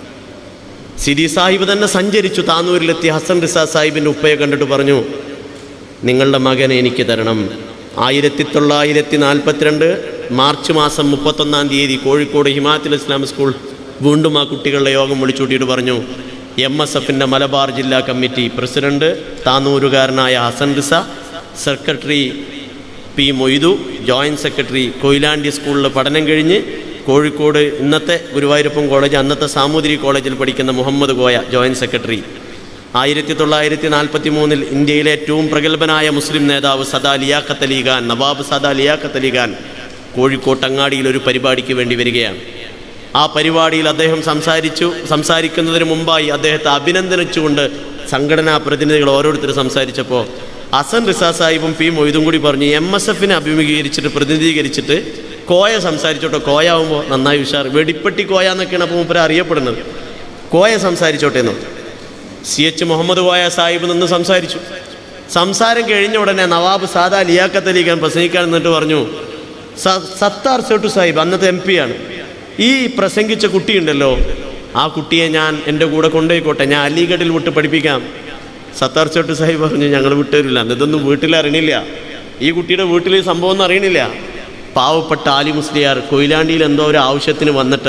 Speaker 1: സിദി സാഹിബ് തന്നെ സഞ്ചരിച്ചു താന്നൂരിലെത്തി ഹസൻ റിസ സാഹിബിൻ്റെ ഉപ്പയെ കണ്ടിട്ട് പറഞ്ഞു നിങ്ങളുടെ മകനെ എനിക്ക് തരണം ആയിരത്തി തൊള്ളായിരത്തി നാൽപ്പത്തിരണ്ട് മാർച്ച് മാസം മുപ്പത്തൊന്നാം തീയതി കോഴിക്കോട് ഹിമാചൽ ഇസ്ലാം സ്കൂൾ വീണ്ടും ആ കുട്ടികളുടെ യോഗം വിളിച്ചുകൂട്ടിയിട്ട് പറഞ്ഞു എം എസ് എഫിൻ്റെ മലബാർ ജില്ലാ കമ്മിറ്റി പ്രസിഡന്റ് താന്നൂരുകാരനായ Hassan Riza secretary P Moidu joint secretary Koyilandy സ്കൂളിൽ പഠനം കഴിഞ്ഞ് കോഴിക്കോട് ഇന്നത്തെ ഗുരുവായൂരപ്പൻ കോളേജ് അന്നത്തെ സാമൂതിരി കോളേജിൽ പഠിക്കുന്ന മുഹമ്മദ് കോയ ജോയിൻറ്റ് സെക്രട്ടറി ആയിരത്തി തൊള്ളായിരത്തി നാൽപ്പത്തി മൂന്നിൽ ഇന്ത്യയിലെ ഏറ്റവും പ്രഗത്ഭനായ മുസ്ലിം നേതാവ് സദാ ലിയാഖത്ത് അലി ഖാൻ നവാബ് സദാ ലിയാഖത്ത് അലി ഖാൻ കോഴിക്കോട്ട് അങ്ങാടിയിൽ ഒരു പരിപാടിക്ക് വേണ്ടി വരികയാണ് ആ പരിപാടിയിൽ അദ്ദേഹം സംസാരിച്ചു സംസാരിക്കുന്നതിന് മുമ്പായി അദ്ദേഹത്തെ അഭിനന്ദനിച്ചുകൊണ്ട് സംഘടനാ പ്രതിനിധികൾ ഓരോരുത്തർ സംസാരിച്ചപ്പോൾ ഹസൻ റിസ സാഹിബും പി മൊയ്തും കൂടി പറഞ്ഞു എം എസ് എഫിനെ അഭിമുഖീകരിച്ചിട്ട് പ്രതിനിധീകരിച്ചിട്ട് കോയ സംസാരിച്ചോട്ടെ കോയ ആവുമ്പോൾ നന്നായി ഉഷാർ വെടിപ്പെട്ടി കോയ എന്നൊക്കെയാണ് അപ്പോൾ മൂപ്പര് അറിയപ്പെടുന്നത് കോയ സംസാരിച്ചോട്ടെ എന്നോ സി എച്ച് മുഹമ്മദ് കോയ സാഹിബ് നിന്ന് സംസാരിച്ചു സംസാരം കഴിഞ്ഞ ഉടനെ നവാബ് സാദാ ലിയാഖത്ത് അലി ഖാൻ പ്രസംഗിക്കാൻ എന്നിട്ട് പറഞ്ഞു "സ- സത്താർ സെട്ടു സാഹിബ് അന്നത്തെ എം ആണ് ഈ പ്രസംഗിച്ച കുട്ടിയുണ്ടല്ലോ ആ കുട്ടിയെ ഞാൻ എൻ്റെ കൂടെ കൊണ്ടുപോയിക്കോട്ടെ ഞാൻ അലിഗഡിൽ വിട്ട് പഠിപ്പിക്കാം സത്താർ സെട്ടു സാഹിബ് പറഞ്ഞു ഞങ്ങൾ വിട്ടുതരില്ല ഇതൊന്നും വീട്ടിൽ അറിയണില്ല ഈ കുട്ടിയുടെ വീട്ടിൽ ഈ സംഭവം ഒന്നും അറിയണില്ല പാവപ്പെട്ട ആലി മുസ്ലിയാർ കൊയിലാണ്ടിയിൽ എന്തോ ഒരു ആവശ്യത്തിന് വന്നിട്ട്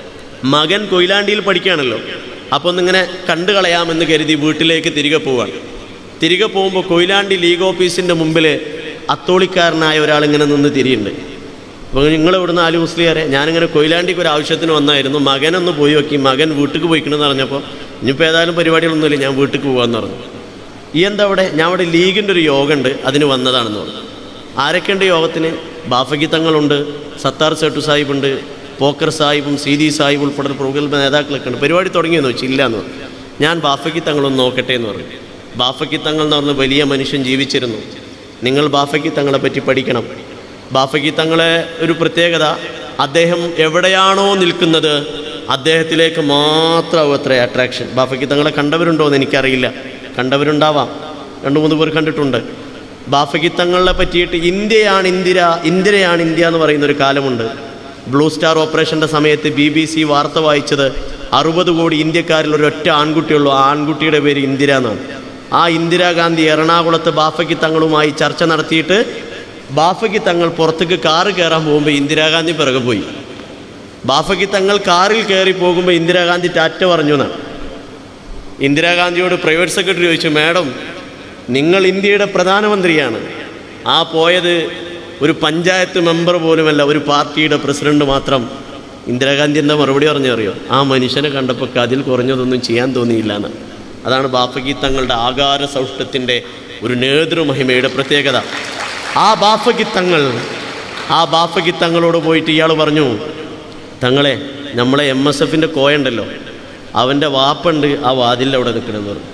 Speaker 1: മകൻ കൊയിലാണ്ടിയിൽ പഠിക്കുകയാണല്ലോ അപ്പോൾ ഒന്നിങ്ങനെ കണ്ടു കളയാമെന്ന് കരുതി വീട്ടിലേക്ക് തിരികെ പോവാണ് തിരികെ പോകുമ്പോൾ കൊയിലാണ്ടി ലീഗ് ഓഫീസിൻ്റെ മുമ്പിൽ അത്തോളിക്കാരനായ ഒരാളിങ്ങനെ നിന്ന് തിരിയുണ്ട് അപ്പോൾ നിങ്ങൾ ഇവിടുന്ന് ആലി മുസ്ലിയാരെ ഞാനിങ്ങനെ കൊയിലാണ്ടിക്ക് ഒരു ആവശ്യത്തിന് വന്നായിരുന്നു മകനൊന്ന് പോയി നോക്കി മകൻ വീട്ടിൽ പോയിക്കണമെന്ന് പറഞ്ഞപ്പോൾ ഇനിയിപ്പോൾ ഏതായാലും പരിപാടികളൊന്നുമില്ല ഞാൻ വീട്ടിൽ പോകാമെന്ന് പറഞ്ഞു ഈ എന്താ അവിടെ ഞാൻ അവിടെ ലീഗിൻ്റെ ഒരു യോഗം ഉണ്ട് അതിന് വന്നതാണെന്ന് പറഞ്ഞു ആരൊക്കെയുണ്ട് യോഗത്തിന് ബാഫക്കി തങ്ങളുണ്ട് സത്താർ സേട്ടു സാഹിബുണ്ട് പോക്കർ സാഹിബും സീതി സാഹിബ് ഉൾപ്പെടെ പ്രഗത്ഭ നേതാക്കളൊക്കെ ഉണ്ട് പരിപാടി തുടങ്ങിയെന്ന് വെച്ചു ഇല്ല എന്ന് പറഞ്ഞു ഞാൻ ബാഫക്കി തങ്ങളൊന്ന് നോക്കട്ടെ എന്ന് പറഞ്ഞു ബാഫക്കി തങ്ങൾ എന്ന് പറഞ്ഞ വലിയ മനുഷ്യൻ ജീവിച്ചിരുന്നു നിങ്ങൾ ബാഫക്കി തങ്ങളെ പറ്റി പഠിക്കണം ബാഫക്കി തങ്ങളെ ഒരു പ്രത്യേകത അദ്ദേഹം എവിടെയാണോ നിൽക്കുന്നത് അദ്ദേഹത്തിലേക്ക് മാത്രമാവും അത്ര അട്രാക്ഷൻ ബാഫക്കി തങ്ങളെ കണ്ടവരുണ്ടോ എന്ന് എനിക്കറിയില്ല കണ്ടവരുണ്ടാവാം രണ്ട് മൂന്ന് പേർ കണ്ടിട്ടുണ്ട് ബാഫക്കി തങ്ങളെ പറ്റിയിട്ട് ഇന്ത്യയാണ് ഇന്ദിര ഇന്ദിരയാണ് ഇന്ത്യ എന്ന് പറയുന്ന ഒരു കാലമുണ്ട് ബ്ലൂ സ്റ്റാർ ഓപ്പറേഷൻ്റെ സമയത്ത് ബി ബി സി വാർത്ത വായിച്ചത് അറുപത് കോടി ഇന്ത്യക്കാരിൽ ഒരൊറ്റ ആൺകുട്ടിയുള്ളൂ ആ ആൺകുട്ടിയുടെ പേര് ഇന്ദിര എന്നാണ് ആ ഇന്ദിരാഗാന്ധി എറണാകുളത്ത് ബാഫക്കി തങ്ങളുമായി ചർച്ച നടത്തിയിട്ട് ബാഫയ്ക്ക് തങ്ങൾ പുറത്തേക്ക് കാറ് കയറാൻ പോകുമ്പോൾ ഇന്ദിരാഗാന്ധി പിറകെ പോയി ബാഫയ്ക്ക് തങ്ങൾ കാറിൽ കയറി പോകുമ്പോൾ ഇന്ദിരാഗാന്ധി ടാറ്റ പറഞ്ഞു എന്നാണ് ഇന്ദിരാഗാന്ധിയോട് പ്രൈവറ്റ് സെക്രട്ടറി ചോദിച്ചു മാഡം നിങ്ങൾ ഇന്ത്യയുടെ പ്രധാനമന്ത്രിയാണ് ആ പോയത് ഒരു പഞ്ചായത്ത് മെമ്പർ പോലുമല്ല ഒരു പാർട്ടിയുടെ പ്രസിഡന്റ് മാത്രം ഇന്ദിരാഗാന്ധി എന്താ മറുപടി പറഞ്ഞു അറിയോ ആ മനുഷ്യനെ കണ്ടപ്പോൾ അതിൽ കുറഞ്ഞതൊന്നും ചെയ്യാൻ തോന്നിയില്ല എന്ന് അതാണ് ബാഫക്കി തങ്ങളുടെ ആകാര സൗഷ്ഠത്തിൻ്റെ ഒരു നേതൃമഹിമയുടെ പ്രത്യേകത ആ ബാഫക്കി തങ്ങൾ ആ ബാഫക്കി തങ്ങളോട് പോയിട്ട് ഇയാൾ പറഞ്ഞു തങ്ങളെ നമ്മളെ എം എസ് എഫിൻ്റെ കോയുണ്ടല്ലോ അവൻ്റെ വാപ്പുണ്ട് ആ വാതിലിൽ അവിടെ നിൽക്കണമെന്ന് പറഞ്ഞു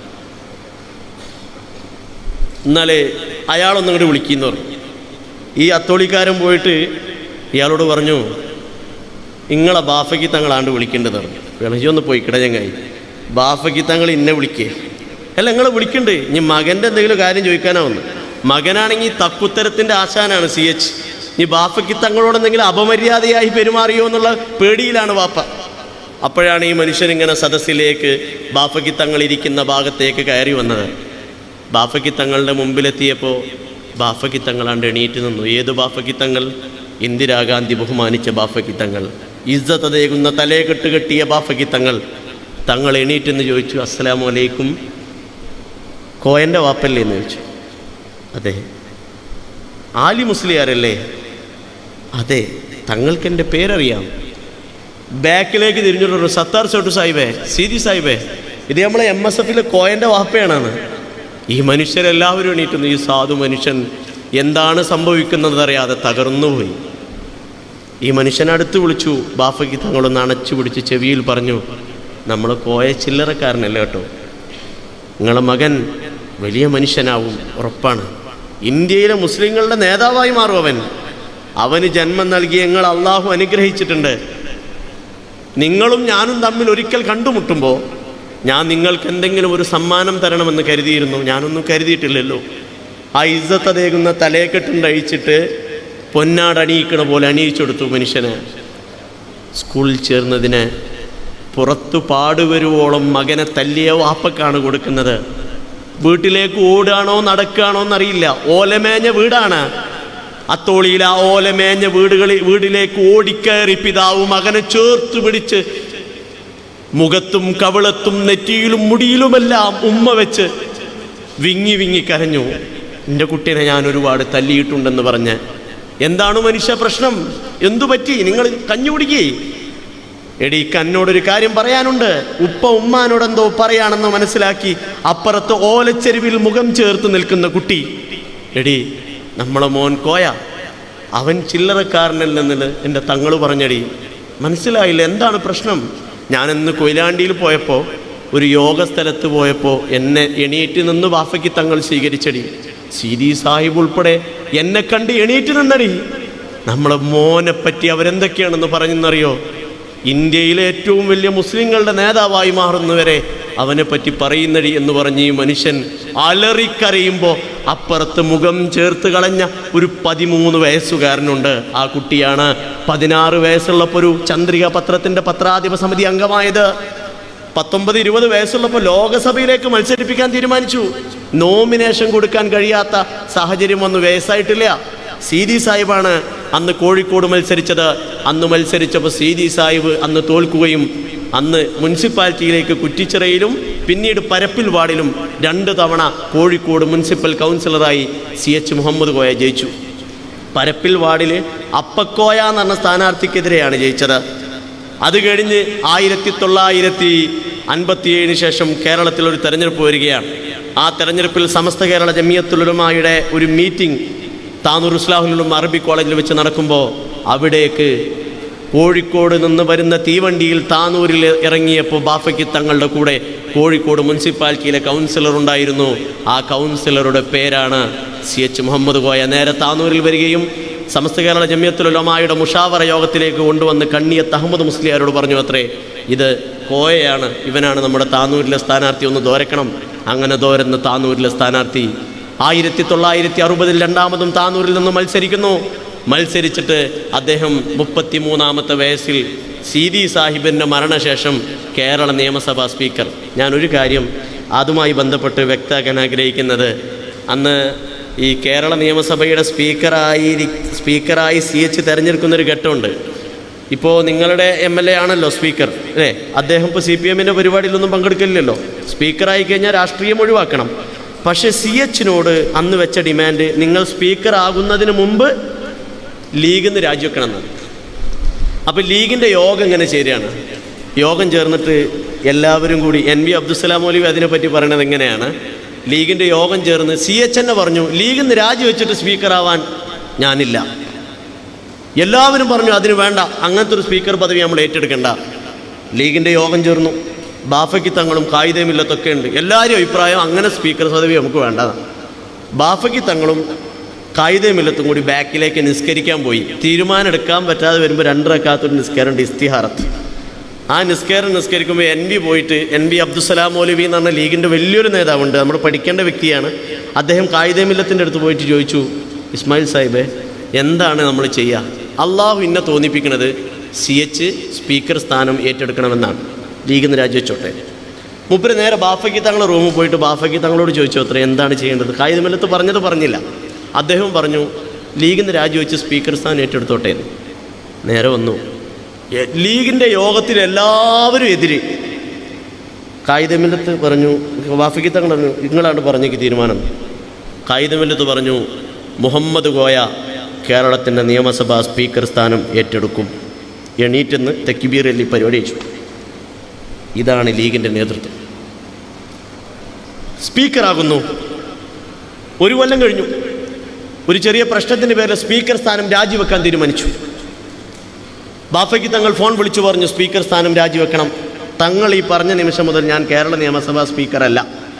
Speaker 1: എന്നാലേ അയാളൊന്നും കൂടി വിളിക്കുന്നു പറഞ്ഞു ഈ അത്തോളിക്കാരൻ പോയിട്ട് ഇയാളോട് പറഞ്ഞു ഇങ്ങളെ ബാഫയ്ക്ക് തങ്ങളാണ്ട് വിളിക്കേണ്ടത് പറഞ്ഞു വിളച്ചി ഒന്ന് പോയി കിടഞ്ഞങ്ങായി ബാഫയ്ക്ക് തങ്ങൾ ഇന്നെ വിളിക്കേ അല്ല നിങ്ങൾ വിളിക്കണ്ട് ഇനി മകൻ്റെ എന്തെങ്കിലും കാര്യം ചോദിക്കാനാ വന്ന് മകനാണെങ്കിൽ തക്കുത്തരത്തിൻ്റെ ആശാനാണ് സി എച്ച് ഇനി ബാഫയ്ക്ക് തങ്ങളോട് എന്തെങ്കിലും അപമര്യാദയായി പെരുമാറിയോ എന്നുള്ള പേടിയിലാണ് ബാപ്പ അപ്പോഴാണ് ഈ മനുഷ്യൻ ഇങ്ങനെ സദസ്സിലേക്ക് ബാഫയ്ക്ക് തങ്ങൾ ഇരിക്കുന്ന ഭാഗത്തേക്ക് കയറി വന്നത് ബാഫയ്ക്ക് തങ്ങളുടെ മുമ്പിലെത്തിയപ്പോൾ ബാഫയ്ക്ക് തങ്ങളാണ്ട് എണീറ്റ് നിന്നു ഏത് ബാഫയ്ക്ക് തങ്ങൾ ഇന്ദിരാഗാന്ധി ബഹുമാനിച്ച ബാഫയ്ക്ക് തങ്ങൾ ഇസ്സതേകുന്ന തലേ കെട്ട് കെട്ടിയ ബാഫയ്ക്ക് തങ്ങൾ തങ്ങൾ എണീറ്റെന്ന് ചോദിച്ചു അസ്സലാമു അലൈക്കും കോയൻ്റെ വാപ്പല്ലേ എന്ന് ചോദിച്ചു അതെ ആലി മുസ്ലിയാരല്ലേ അതെ തങ്ങൾക്ക് എൻ്റെ പേരറിയാം ബാക്കിലേക്ക് തിരിഞ്ഞിട്ടൊരു സത്താർ ചോട്ടു സാഹിബേ സീതി സാഹിബേ ഇത് നമ്മളെ എം എസ് എഫിലെ കോയൻ്റെ വാപ്പയാണെന്ന് ഈ മനുഷ്യരെല്ലാവരും എണീറ്റുന്നു ഈ സാധു മനുഷ്യൻ എന്താണ് സംഭവിക്കുന്നത് അറിയാതെ തകർന്നുപോയി ഈ മനുഷ്യൻ അടുത്ത് വിളിച്ചു ബാഫയ്ക്ക് തങ്ങളൊന്ന് അണച്ചു പിടിച്ച് ചെവിയിൽ പറഞ്ഞു നമ്മൾ കോയ ചില്ലറക്കാരനല്ല കേട്ടോ നിങ്ങളെ മകൻ വലിയ മനുഷ്യനാവും ഉറപ്പാണ് ഇന്ത്യയിലെ മുസ്ലിങ്ങളുടെ നേതാവായി മാറും അവൻ അവന് ജന്മം നൽകി ഞങ്ങൾ അള്ളാഹു അനുഗ്രഹിച്ചിട്ടുണ്ട് നിങ്ങളും ഞാനും തമ്മിൽ ഒരിക്കൽ കണ്ടുമുട്ടുമ്പോൾ ഞാൻ നിങ്ങൾക്ക് എന്തെങ്കിലും ഒരു സമ്മാനം തരണമെന്ന് കരുതിയിരുന്നു ഞാനൊന്നും കരുതിയിട്ടില്ലല്ലോ ആ ഇജ്ജത്തതേകുന്ന തലയെക്കെട്ടുണ്ട് അഴിച്ചിട്ട് പൊന്നാടണിയിക്കണ പോലെ അണിയിച്ചെടുത്തു മനുഷ്യന് സ്കൂളിൽ ചേർന്നതിന് പുറത്തു പാടുവരുവോളം മകനെ തല്ലിയ വാപ്പക്കാണ് കൊടുക്കുന്നത് വീട്ടിലേക്ക് ഓടുകയാണോ നടക്കുകയാണോ എന്നറിയില്ല ഓലമേഞ്ഞ വീടാണ് അത്തോളിയിൽ ആ ഓലമേഞ്ഞ വീടുകളിൽ വീടിലേക്ക് ഓടിക്കയറി പിതാവ് മകനെ ചേർത്ത് പിടിച്ച് മുഖത്തും കവിളത്തും നെറ്റിയിലും മുടിയിലുമെല്ലാം ഉമ്മ വെച്ച് വിങ്ങി വിങ്ങി കരഞ്ഞു എൻ്റെ കുട്ടീനെ ഞാൻ ഒരുപാട് തല്ലിയിട്ടുണ്ടെന്ന് പറഞ്ഞ് എന്താണ് മനുഷ്യ പ്രശ്നം എന്തു പറ്റി നിങ്ങൾ കഞ്ഞു കുടിക്കേ എടി കന്നോടൊരു കാര്യം പറയാനുണ്ട് ഉപ്പ ഉമ്മാനോട് എന്തോ പറയാണെന്ന് മനസ്സിലാക്കി അപ്പുറത്ത് ഓലച്ചെരുവിൽ മുഖം ചേർത്ത് നിൽക്കുന്ന കുട്ടി എടി നമ്മളെ മോൻ കോയ അവൻ ചില്ലറക്കാരനല്ലെന്നത് എൻ്റെ തങ്ങള് പറഞ്ഞടി മനസ്സിലായില്ല എന്താണ് പ്രശ്നം ഞാനിന്ന് കൊയിലാണ്ടിയിൽ പോയപ്പോൾ ഒരു യോഗ സ്ഥലത്ത് പോയപ്പോൾ എന്നെ എണീറ്റ് നിന്ന് വാഫയ്ക്ക് തങ്ങൾ സ്വീകരിച്ചടി സീതി സാഹിബ് ഉൾപ്പെടെ എന്നെ കണ്ട് എണീറ്റ് നിന്നടി നമ്മളെ മോനെ പറ്റി അവരെന്തൊക്കെയാണെന്ന് പറഞ്ഞെന്നറിയോ ഇന്ത്യയിലെ ഏറ്റവും വലിയ മുസ്ലിങ്ങളുടെ നേതാവായി മാറുന്നവരെ അവനെ പറ്റി പറയുന്നടി എന്ന് പറഞ്ഞ് ഈ മനുഷ്യൻ അലറിക്കരയുമ്പോൾ അപ്പുറത്ത് മുഖം ചേർത്ത് കളഞ്ഞ ഒരു പതിമൂന്ന് വയസ്സുകാരനുണ്ട് ആ കുട്ടിയാണ് പതിനാറ് വയസ്സുള്ളപ്പോൾ ഒരു ചന്ദ്രിക പത്രത്തിൻ്റെ പത്രാധിപ സമിതി അംഗമായത് പത്തൊമ്പത് ഇരുപത് വയസ്സുള്ളപ്പോൾ ലോകസഭയിലേക്ക് മത്സരിപ്പിക്കാൻ തീരുമാനിച്ചു നോമിനേഷൻ കൊടുക്കാൻ കഴിയാത്ത സാഹചര്യം ഒന്നും വയസ്സായിട്ടില്ല സീതി സാഹിബാണ് അന്ന് കോഴിക്കോട് മത്സരിച്ചത് അന്ന് മത്സരിച്ചപ്പോൾ സീതി സാഹിബ് അന്ന് തോൽക്കുകയും അന്ന് മുനിസിപ്പാലിറ്റിയിലേക്ക് കുറ്റിച്ചിറയിലും പിന്നീട് പരപ്പിൽ വാർഡിലും രണ്ട് തവണ കോഴിക്കോട് മുനിസിപ്പൽ കൗൺസിലറായി സി എച്ച് മുഹമ്മദ് കോയ ജയിച്ചു പരപ്പിൽ വാർഡിൽ അപ്പക്കോയ എന്ന് പറഞ്ഞ സ്ഥാനാർത്ഥിക്കെതിരെയാണ് ജയിച്ചത് അത് കഴിഞ്ഞ് ആയിരത്തി തൊള്ളായിരത്തി അൻപത്തിയേഴിന് ശേഷം കേരളത്തിൽ ഒരു തെരഞ്ഞെടുപ്പ് വരികയാണ് ആ തെരഞ്ഞെടുപ്പിൽ സമസ്ത കേരള ജമിയത്തുലുലമായുടെ ഒരു മീറ്റിംഗ് താനൂർ ഇസ്ലാഹുലും അറബി കോളേജിൽ വെച്ച് നടക്കുമ്പോൾ അവിടേക്ക് കോഴിക്കോട് നിന്ന് വരുന്ന തീവണ്ടിയിൽ താനൂരിൽ ഇറങ്ങിയപ്പോൾ ബാഫയ്ക്ക് തങ്ങളുടെ കൂടെ കോഴിക്കോട് മുനിസിപ്പാലിറ്റിയിലെ കൗൺസിലർ ഉണ്ടായിരുന്നു ആ കൗൺസിലറുടെ പേരാണ് സി എച്ച് മുഹമ്മദ് കോയ നേരെ താനൂരിൽ വരികയും സമസ്ത കേരള ജമിയത്തുലമായുടെ മുഷാവറ യോഗത്തിലേക്ക് കൊണ്ടുവന്ന് കണ്ണിയത്ത് അഹമ്മദ് മുസ്ലിയാരോട് പറഞ്ഞു അത്രേ ഇത് കോയയാണ് ഇവനാണ് നമ്മുടെ താനൂരിലെ സ്ഥാനാർത്ഥി ഒന്ന് ദോരക്കണം അങ്ങനെ ദോരുന്ന താനൂരിലെ സ്ഥാനാർത്ഥി ആയിരത്തി തൊള്ളായിരത്തി അറുപതിൽ രണ്ടാമതും താനൂരിൽ നിന്ന് മത്സരിക്കുന്നു മത്സരിച്ചിട്ട് അദ്ദേഹം മുപ്പത്തി മൂന്നാമത്തെ വയസ്സിൽ സീതി സാഹിബിൻ്റെ മരണശേഷം കേരള നിയമസഭാ സ്പീക്കർ ഞാനൊരു കാര്യം അതുമായി ബന്ധപ്പെട്ട് വ്യക്തമാക്കാൻ ആഗ്രഹിക്കുന്നത് അന്ന് ഈ കേരള നിയമസഭയുടെ സ്പീക്കറായി സ്പീക്കറായി സി എച്ച് തിരഞ്ഞെടുക്കുന്നൊരു ഘട്ടമുണ്ട് ഇപ്പോൾ നിങ്ങളുടെ എം എൽ എ ആണല്ലോ സ്പീക്കർ അല്ലേ അദ്ദേഹം ഇപ്പോൾ സി പി എമ്മിൻ്റെ പരിപാടിയിലൊന്നും പങ്കെടുക്കില്ലല്ലോ സ്പീക്കറായി കഴിഞ്ഞാൽ രാഷ്ട്രീയം ഒഴിവാക്കണം പക്ഷേ സി എച്ചിനോട് അന്ന് വെച്ച ഡിമാൻഡ് നിങ്ങൾ സ്പീക്കർ ആകുന്നതിന് മുമ്പ് ലീഗിൽ നിന്ന് രാജിവെക്കണം എന്നാണ് അപ്പോൾ ലീഗിൻ്റെ യോഗം ഇങ്ങനെ ചേരുകയാണ് യോഗം ചേർന്നിട്ട് എല്ലാവരും കൂടി എൻ വി അബ്ദുസലാം മൗലവി അതിനെപ്പറ്റി പറയണത് എങ്ങനെയാണ് ലീഗിൻ്റെ യോഗം ചേർന്ന് സി എച്ച് എന്നെ പറഞ്ഞു ലീഗിൽ നിന്ന് രാജിവെച്ചിട്ട് സ്പീക്കറാവാൻ ഞാനില്ല എല്ലാവരും പറഞ്ഞു അതിന് വേണ്ട അങ്ങനത്തെ ഒരു സ്പീക്കർ പദവി നമ്മൾ ഏറ്റെടുക്കണ്ട ലീഗിൻ്റെ യോഗം ചേർന്നു ബാഫയ്ക്ക് തങ്ങളും കായികമില്ലത്തൊക്കെ ഉണ്ട് എല്ലാവരും അഭിപ്രായം അങ്ങനെ സ്പീക്കർ പദവി നമുക്ക് വേണ്ടതാണ് ബാഫയ്ക്ക് തങ്ങളും കായികമില്ലത്തും കൂടി ബാക്കിലേക്ക് നിസ്കരിക്കാൻ പോയി തീരുമാനം എടുക്കാൻ പറ്റാതെ വരുമ്പോൾ രണ്ടരക്കാത്തൊരു നിസ്കാരമുണ്ട് ഇസ്തിഹാറത്ത് ആ നിസ്കാരം നിസ്കരിക്കുമ്പോൾ എൻ ബി പോയിട്ട് എൻ ബി അബ്ദുസലാം മൗലവി എന്ന് പറഞ്ഞ ലീഗിൻ്റെ വലിയൊരു നേതാവുണ്ട് നമ്മൾ പഠിക്കേണ്ട വ്യക്തിയാണ് അദ്ദേഹം കായികമില്ലത്തിൻ്റെ അടുത്ത് പോയിട്ട് ചോദിച്ചു ഇസ്മായിൽ സാഹിബേ എന്താണ് നമ്മൾ ചെയ്യുക അള്ളാഹു ഇന്നെ തോന്നിപ്പിക്കുന്നത് സി എച്ച് സ്പീക്കർ സ്ഥാനം ഏറ്റെടുക്കണമെന്നാണ് ലീഗിൽ നിന്ന് രാജിവെച്ചോട്ടെ മുപ്പര് നേരെ ബാഫയ്ക്ക് തങ്ങളുടെ റൂമിൽ പോയിട്ട് ബാഫയ്ക്ക് തങ്ങളോട് ചോദിച്ചു അത്ര എന്താണ് ചെയ്യേണ്ടത് കായികമില്ലത്ത് പറഞ്ഞത് പറഞ്ഞില്ല അദ്ദേഹം പറഞ്ഞു ലീഗിൽ നിന്ന് രാജിവെച്ച് സ്പീക്കർ സ്ഥാനം ഏറ്റെടുത്തോട്ടെ എന്ന് നേരെ വന്നു എ- ലീഗിൻ്റെ യോഗത്തിൽ എല്ലാവരും എതിര് കായികമില്ലത്ത് പറഞ്ഞു വാഫിക്ക് തങ്ങൾ പറഞ്ഞു നിങ്ങളാണ് പറഞ്ഞേക്ക് തീരുമാനം കായികമില്ലത്ത് പറഞ്ഞു മുഹമ്മദ് കോയ കേരളത്തിൻ്റെ നിയമസഭാ സ്പീക്കർ സ്ഥാനം ഏറ്റെടുക്കും എണീറ്റെന്ന് തെക്കിബീർ അല്ലി പരിപാടി വെച്ചു ഇതാണ് ലീഗിൻ്റെ നേതൃത്വം സ്പീക്കറാകുന്നു ഒരു കൊല്ലം കഴിഞ്ഞു ഒരു ചെറിയ പ്രശ്നത്തിൻ്റെ പേരിൽ സ്പീക്കർ സ്ഥാനം രാജിവെക്കാൻ തീരുമാനിച്ചു ബാഫയ്ക്ക് തങ്ങൾ ഫോൺ വിളിച്ചു പറഞ്ഞു സ്പീക്കർ സ്ഥാനം രാജിവെക്കണം തങ്ങൾ ഈ പറഞ്ഞ നിമിഷം മുതൽ ഞാൻ കേരള നിയമസഭാ സ്പീക്കറല്ല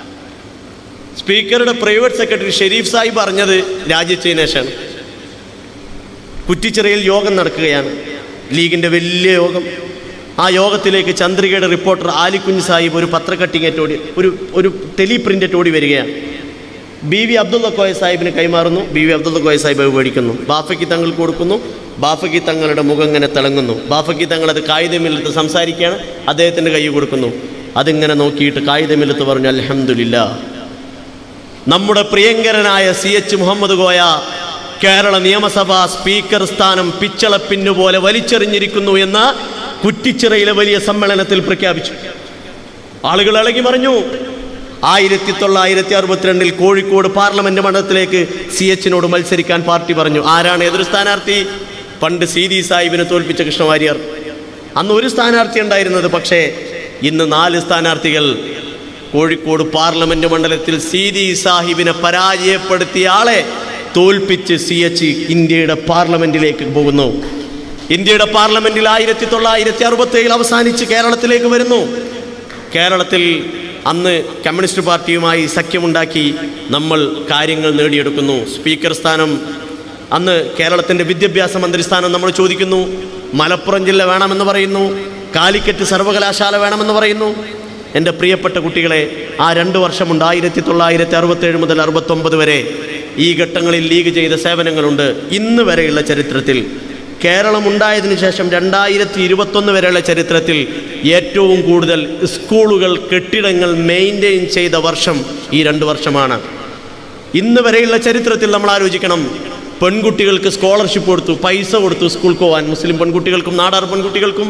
Speaker 1: സ്പീക്കറുടെ പ്രൈവറ്റ് സെക്രട്ടറി ഷെരീഫ് സാഹിബ് പറഞ്ഞത് രാജിച്ചതിന് ശേഷമാണ് കുറ്റിച്ചിറയിൽ യോഗം നടക്കുകയാണ് ലീഗിൻ്റെ വലിയ യോഗം ആ യോഗത്തിലേക്ക് ചന്ദ്രികയുടെ റിപ്പോർട്ടർ ആലിക്കുഞ്ഞ് സാഹിബ് ഒരു പത്രക്കട്ടിങ്ങേറ്റ് ഓടി ഒരു ഒരു ടെലി പ്രിൻ്ററ്റ് ഓടി വരികയാണ് ബി വി അബ്ദുള്ള കോയ സാഹിബിന് കൈമാറുന്നു ബി വി അബ്ദുള്ള കോയ സാഹിബ് അത് മേടിക്കുന്നു ബാഫയ്ക്ക് തങ്ങൾക്ക് കൊടുക്കുന്നു ബാഫയ്ക്ക് തങ്ങളുടെ മുഖം ഇങ്ങനെ തിളങ്ങുന്നു ബാഫയ്ക്ക് തങ്ങൾ അത് കായികമില്ലത്ത് സംസാരിക്കുകയാണ് അദ്ദേഹത്തിൻ്റെ കൈ കൊടുക്കുന്നു അതിങ്ങനെ നോക്കിയിട്ട് കായികമില്ലത്ത് പറഞ്ഞു അലഹമില്ല നമ്മുടെ പ്രിയങ്കരനായ സി എച്ച് മുഹമ്മദ് കോയ കേരള നിയമസഭാ സ്പീക്കർ സ്ഥാനം പിച്ചളപ്പിന്നു പോലെ വലിച്ചെറിഞ്ഞിരിക്കുന്നു എന്ന് കുറ്റിച്ചിറയിലെ വലിയ സമ്മേളനത്തിൽ പ്രഖ്യാപിച്ചു ആളുകൾ ഇളകി മറിഞ്ഞു ആയിരത്തി തൊള്ളായിരത്തി അറുപത്തിരണ്ടിൽ കോഴിക്കോട് പാർലമെന്റ് മണ്ഡലത്തിലേക്ക് സി എച്ചിനോട് മത്സരിക്കാൻ പാർട്ടി പറഞ്ഞു ആരാണ് എതിർ സ്ഥാനാർത്ഥി പണ്ട് സി ഡി സാഹിബിനെ തോൽപ്പിച്ച കൃഷ്ണവാര്യർ അന്ന് ഒരു സ്ഥാനാർത്ഥി ഉണ്ടായിരുന്നത് പക്ഷേ ഇന്ന് നാല് സ്ഥാനാർത്ഥികൾ കോഴിക്കോട് പാർലമെന്റ് മണ്ഡലത്തിൽ സി ഡി സാഹിബിനെ പരാജയപ്പെടുത്തിയ ആളെ തോൽപ്പിച്ച് സി എച്ച് ഇന്ത്യയുടെ പാർലമെന്റിലേക്ക് പോകുന്നു ഇന്ത്യയുടെ പാർലമെന്റിൽ ആയിരത്തി തൊള്ളായിരത്തി അറുപത്തി ഏഴിൽ അവസാനിച്ച് കേരളത്തിലേക്ക് വരുന്നു കേരളത്തിൽ അന്ന് കമ്മ്യൂണിസ്റ്റ് പാർട്ടിയുമായി സഖ്യമുണ്ടാക്കി നമ്മൾ കാര്യങ്ങൾ നേടിയെടുക്കുന്നു സ്പീക്കർ സ്ഥാനം അന്ന് കേരളത്തിൻ്റെ വിദ്യാഭ്യാസ മന്ത്രി സ്ഥാനം നമ്മൾ ചോദിക്കുന്നു മലപ്പുറം ജില്ല വേണമെന്ന് പറയുന്നു കാലിക്കറ്റ് സർവകലാശാല വേണമെന്ന് പറയുന്നു എൻ്റെ പ്രിയപ്പെട്ട കുട്ടികളെ ആ രണ്ട് വർഷമുണ്ട് ആയിരത്തി തൊള്ളായിരത്തി അറുപത്തേഴ് മുതൽ അറുപത്തൊമ്പത് വരെ ഈ ഘട്ടങ്ങളിൽ ലീഗ് ചെയ്ത സേവനങ്ങളുണ്ട് ഇന്ന് വരെയുള്ള ചരിത്രത്തിൽ കേരളം ഉണ്ടായതിനു ശേഷം രണ്ടായിരത്തി ഇരുപത്തൊന്ന് വരെയുള്ള ചരിത്രത്തിൽ ഏറ്റവും കൂടുതൽ സ്കൂളുകൾ കെട്ടിടങ്ങൾ മെയിൻറ്റെയിൻ ചെയ്ത വർഷം ഈ രണ്ട് വർഷമാണ് ഇന്ന് വരെയുള്ള ചരിത്രത്തിൽ നമ്മൾ ആലോചിക്കണം പെൺകുട്ടികൾക്ക് സ്കോളർഷിപ്പ് കൊടുത്തു പൈസ കൊടുത്തു സ്കൂൾക്ക് പോകാൻ മുസ്ലിം പെൺകുട്ടികൾക്കും നാടാർ പെൺകുട്ടികൾക്കും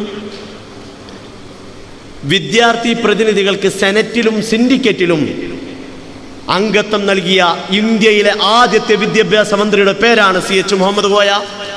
Speaker 1: വിദ്യാർത്ഥി പ്രതിനിധികൾക്ക് സെനറ്റിലും സിൻഡിക്കേറ്റിലും അംഗത്വം നൽകിയ ഇന്ത്യയിലെ ആദ്യത്തെ വിദ്യാഭ്യാസ മന്ത്രിയുടെ പേരാണ് സി എച്ച് മുഹമ്മദ് കോയ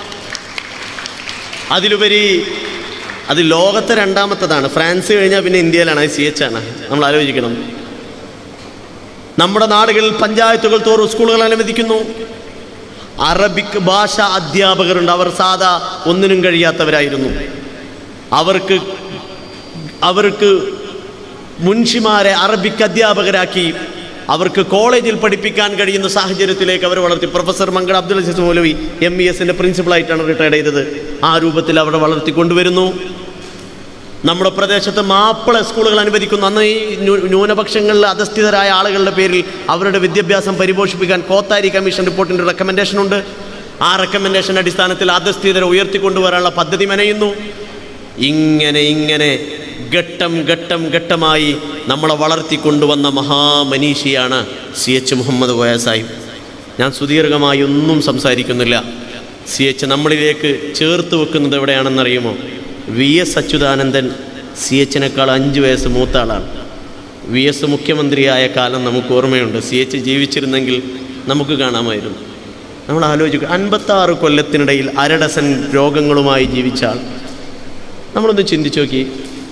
Speaker 1: അതിലുപരി അത് ലോകത്തെ രണ്ടാമത്തതാണ് ഫ്രാൻസ് കഴിഞ്ഞാൽ പിന്നെ ഇന്ത്യയിലാണ് സി എച്ച് ആണ് നമ്മൾ ആലോചിക്കണം നമ്മുടെ നാടുകളിൽ പഞ്ചായത്തുകൾ തോറും സ്കൂളുകൾ അനുവദിക്കുന്നു അറബിക് ഭാഷ അധ്യാപകരുണ്ട് അവർ സാധാ ഒന്നിനും കഴിയാത്തവരായിരുന്നു അവർക്ക് അവർക്ക് മുൻഷിമാരെ അറബിക് അധ്യാപകരാക്കി അവർക്ക് കോളേജിൽ പഠിപ്പിക്കാൻ കഴിയുന്ന സാഹചര്യത്തിലേക്ക് അവർ വളർത്തി professor Mangal Abdul Azeez Maulavi M E എസിൻ്റെ പ്രിൻസിപ്പളായിട്ടാണ് റിട്ടയർഡ് ചെയ്തത് ആ രൂപത്തിൽ അവിടെ വളർത്തിക്കൊണ്ടുവരുന്നു നമ്മുടെ പ്രദേശത്ത് മാപ്പിള സ്കൂളുകൾ അനുവദിക്കുന്നു അന്ന് ഈ ന്യൂ- ന്യൂനപക്ഷങ്ങളിൽ അധസ്ഥിതരായ ആളുകളുടെ പേരിൽ അവരുടെ വിദ്യാഭ്യാസം പരിപോഷിപ്പിക്കാൻ കോത്താരി കമ്മീഷൻ റിപ്പോർട്ടിൻ്റെ റെക്കമെൻഡേഷൻ ഉണ്ട് ആ റെക്കമെൻഡേഷൻ അടിസ്ഥാനത്തിൽ അധസ്ഥിതരെ ഉയർത്തിക്കൊണ്ടുവരാനുള്ള പദ്ധതി മെനയുന്നു ഇങ്ങനെ ഇങ്ങനെ ഘട്ടം ഘട്ടം ഘട്ടമായി നമ്മളെ വളർത്തിക്കൊണ്ടുവന്ന മഹാമനീഷിയാണ് സി എച്ച് മുഹമ്മദ് കോയ സാഹിബ് ഞാൻ സുദീർഘമായി ഒന്നും സംസാരിക്കുന്നില്ല സി എച്ച് നമ്മളിലേക്ക് ചേർത്ത് വെക്കുന്നത് എവിടെയാണെന്നറിയുമോ വി എസ് അച്യുതാനന്ദൻ സി എച്ചിനേക്കാൾ അഞ്ച് വയസ്സ് മൂത്ത ആളാണ് വി എസ് മുഖ്യമന്ത്രിയായ കാലം നമുക്ക് ഓർമ്മയുണ്ട് സി എച്ച് ജീവിച്ചിരുന്നെങ്കിൽ നമുക്ക് കാണാമായിരുന്നു നമ്മൾ ആലോചിക്കുക അൻപത്താറ് കൊല്ലത്തിനിടയിൽ അരഡസൻ രോഗങ്ങളുമായി ജീവിച്ച ആൾ നമ്മളൊന്ന് ചിന്തിച്ചു നോക്കി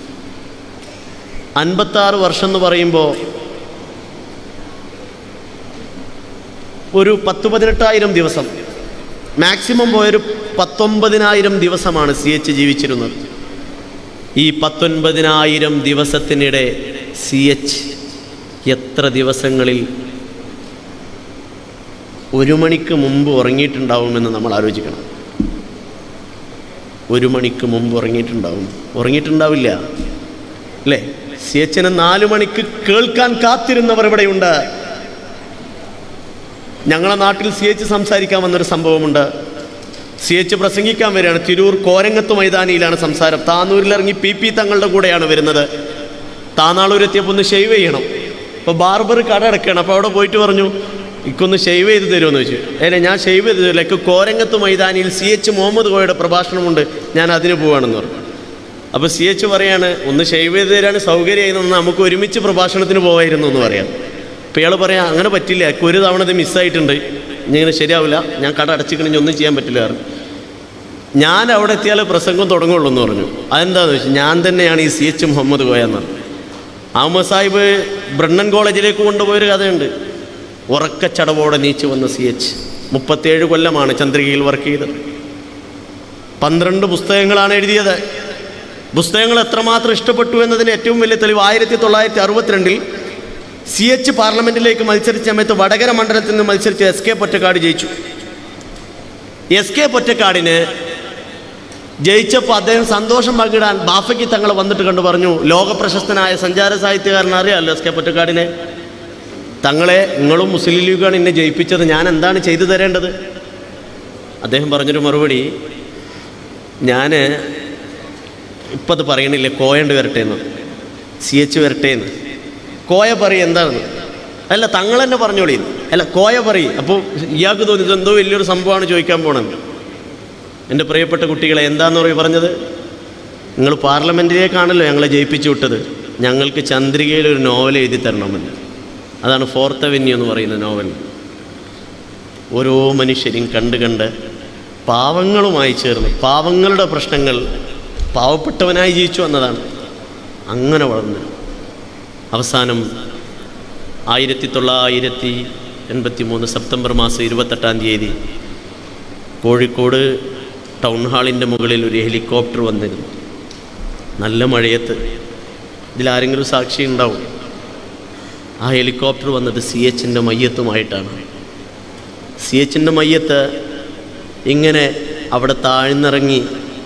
Speaker 1: അൻപത്താറ് വർഷം എന്ന് പറയുമ്പോൾ ഒരു പത്ത് പതിനെട്ടായിരം ദിവസം മാക്സിമം പോയൊരു പത്തൊമ്പതിനായിരം ദിവസമാണ് സി എച്ച് ജീവിച്ചിരുന്നത് ഈ പത്തൊൻപതിനായിരം ദിവസത്തിനിടെ സി എച്ച് എത്ര ദിവസങ്ങളിൽ ഒരു മണിക്ക് മുമ്പ് ഉറങ്ങിയിട്ടുണ്ടാവുമെന്ന് നമ്മൾ ആലോചിക്കണം ഒരു മണിക്ക് മുമ്പ് ഉറങ്ങിയിട്ടുണ്ടാവും ഉറങ്ങിയിട്ടുണ്ടാവില്ല അല്ലേ സി എച്ചിനെ നാല് മണിക്ക് കേൾക്കാൻ കാത്തിരുന്നവർ ഇവിടെയുണ്ട് ഞങ്ങളെ നാട്ടിൽ സി എച്ച് സംസാരിക്കാൻ വന്നൊരു സംഭവമുണ്ട് സി എച്ച് പ്രസംഗിക്കാൻ വരികയാണ് തിരൂർ കോരങ്ങത്ത് മൈതാനിയിലാണ് സംസാരം താന്നൂരിലിറങ്ങി പി പി തങ്ങളുടെ കൂടെയാണ് വരുന്നത് താന്നാളൂർ എത്തിയപ്പോൾ ഒന്ന് ഷെയ്വ് ചെയ്യണം അപ്പോൾ ബാർബർ കട അടക്കുകയാണ് അപ്പോൾ അവിടെ പോയിട്ട് പറഞ്ഞു ഇക്കൊന്ന് ഷെയ്വ് ചെയ്ത് തരുമെന്ന് ചോദിച്ചു അല്ലേ ഞാൻ ഷെയ്വ് ചെയ്ത് തരില്ല എനിക്ക് കോരങ്ങത്ത് മൈതാനിയിൽ സി എച്ച് മുഹമ്മദ് കോയുടെ പ്രഭാഷണമുണ്ട് ഞാൻ അതിന് പോവാണെന്ന് പറഞ്ഞു അപ്പോൾ സി എച്ച് പറയാണ് ഒന്ന് ഷെയ്വ് ചെയ്ത് തരാണ് സൗകര്യമായിരുന്നു നമുക്ക് ഒരുമിച്ച് പ്രഭാഷണത്തിന് പോവായിരുന്നു എന്ന് പറയാം അപ്പോൾ ഇയാൾ പറയാം അങ്ങനെ പറ്റില്ല എനിക്ക് ഒരു തവണ ഇത് മിസ്സായിട്ടുണ്ട് ഇനി ഇങ്ങനെ ശരിയാവില്ല ഞാൻ കട അടച്ചിക്കണമെങ്കിൽ ഒന്നും ചെയ്യാൻ പറ്റില്ല പറഞ്ഞു ഞാൻ അവിടെ എത്തിയാൽ പ്രസംഗം തുടങ്ങുള്ളൂ എന്ന് പറഞ്ഞു അതെന്താണെന്ന് വെച്ചാൽ ഞാൻ തന്നെയാണ് ഈ സി എച്ച് മുഹമ്മദ് കോയ എന്ന് പറഞ്ഞു അഹമ്മദ് സാഹിബ് ബ്രണ്ണൻ കോളേജിലേക്ക് കൊണ്ടുപോയൊരു കഥയുണ്ട് ഉറക്കച്ചടവോടെ നീച്ചു വന്ന സി എച്ച് മുപ്പത്തേഴ് കൊല്ലമാണ് ചന്ദ്രികയിൽ വർക്ക് ചെയ്തത് പന്ത്രണ്ട് പുസ്തകങ്ങളാണ് എഴുതിയത് പുസ്തകങ്ങൾ എത്രമാത്രം ഇഷ്ടപ്പെട്ടു എന്നതിന് ഏറ്റവും വലിയ തെളിവ് ആയിരത്തി തൊള്ളായിരത്തി അറുപത്തിരണ്ടിൽ സി എച്ച് പാർലമെൻറ്റിലേക്ക് മത്സരിച്ച സമയത്ത് വടകര മണ്ഡലത്തിൽ നിന്ന് മത്സരിച്ച് എസ് കെ പൊറ്റക്കാട് ജയിച്ചു എസ് കെ പൊറ്റക്കാടിന് ജയിച്ചപ്പോൾ അദ്ദേഹം സന്തോഷം പങ്കിടാൻ ബാഫയ്ക്ക് തങ്ങൾ വന്നിട്ട് കണ്ടു പറഞ്ഞു ലോകപ്രശസ്തനായ സഞ്ചാര സാഹിത്യകാരൻ അറിയാമല്ലോ എസ് കെ പൊറ്റക്കാടിനെ തങ്ങളെ നിങ്ങളും മുസ്ലിം ലീഗാണ് എന്നെ ജയിപ്പിച്ചത് ഞാൻ എന്താണ് ചെയ്തു തരേണ്ടത് അദ്ദേഹം പറഞ്ഞൊരു മറുപടി ഞാൻ ഇപ്പം അത് പറയണില്ലേ കോയണ്ട് വരട്ടെ എന്ന് സി എച്ച് വരട്ടെ എന്ന് കോയ പറയും എന്താണെന്ന് അല്ല തങ്ങൾ തന്നെ പറഞ്ഞോളി അല്ല കോയ പറയും അപ്പോൾ ഇയാൾക്ക് തോന്നി ഇത് എന്തോ വലിയൊരു സംഭവമാണ് ചോദിക്കാൻ പോണത് എൻ്റെ പ്രിയപ്പെട്ട കുട്ടികളെ എന്താന്ന് പറയും പറഞ്ഞത് നിങ്ങൾ പാർലമെൻറ്റിലേക്കാണല്ലോ ഞങ്ങളെ ജയിപ്പിച്ചു വിട്ടത് ഞങ്ങൾക്ക് ചന്ദ്രികയിൽ ഒരു നോവൽ എഴുതി തരണമെന്ന് അതാണ് ഫോർത്ത് അവന്യൂ എന്ന് പറയുന്ന നോവൽ ഓരോ മനുഷ്യരും കണ്ട് കണ്ട് പാവങ്ങളുമായി ചേർന്ന് പാവങ്ങളുടെ പ്രശ്നങ്ങൾ പാവപ്പെട്ടവനായി ജീവിച്ചു വന്നതാണ് അങ്ങനെ വളർന്നു അവസാനം ആയിരത്തി തൊള്ളായിരത്തി എൺപത്തി മൂന്ന് സെപ്റ്റംബർ മാസം ഇരുപത്തെട്ടാം തീയതി കോഴിക്കോട് ടൗൺ ഹാളിൻ്റെ മുകളിൽ ഒരു ഹെലികോപ്റ്റർ വന്നിരുന്നു നല്ല മഴയത്ത് ഇതിലാരെങ്കിലും സാക്ഷി ഉണ്ടാവും ആ ഹെലികോപ്റ്റർ വന്നത് സി എച്ചിൻ്റെ മയ്യത്തുമായിട്ടാണ് സി എച്ചിൻ്റെ മയ്യത്ത് ഇങ്ങനെ അവിടെ താഴ്ന്നിറങ്ങി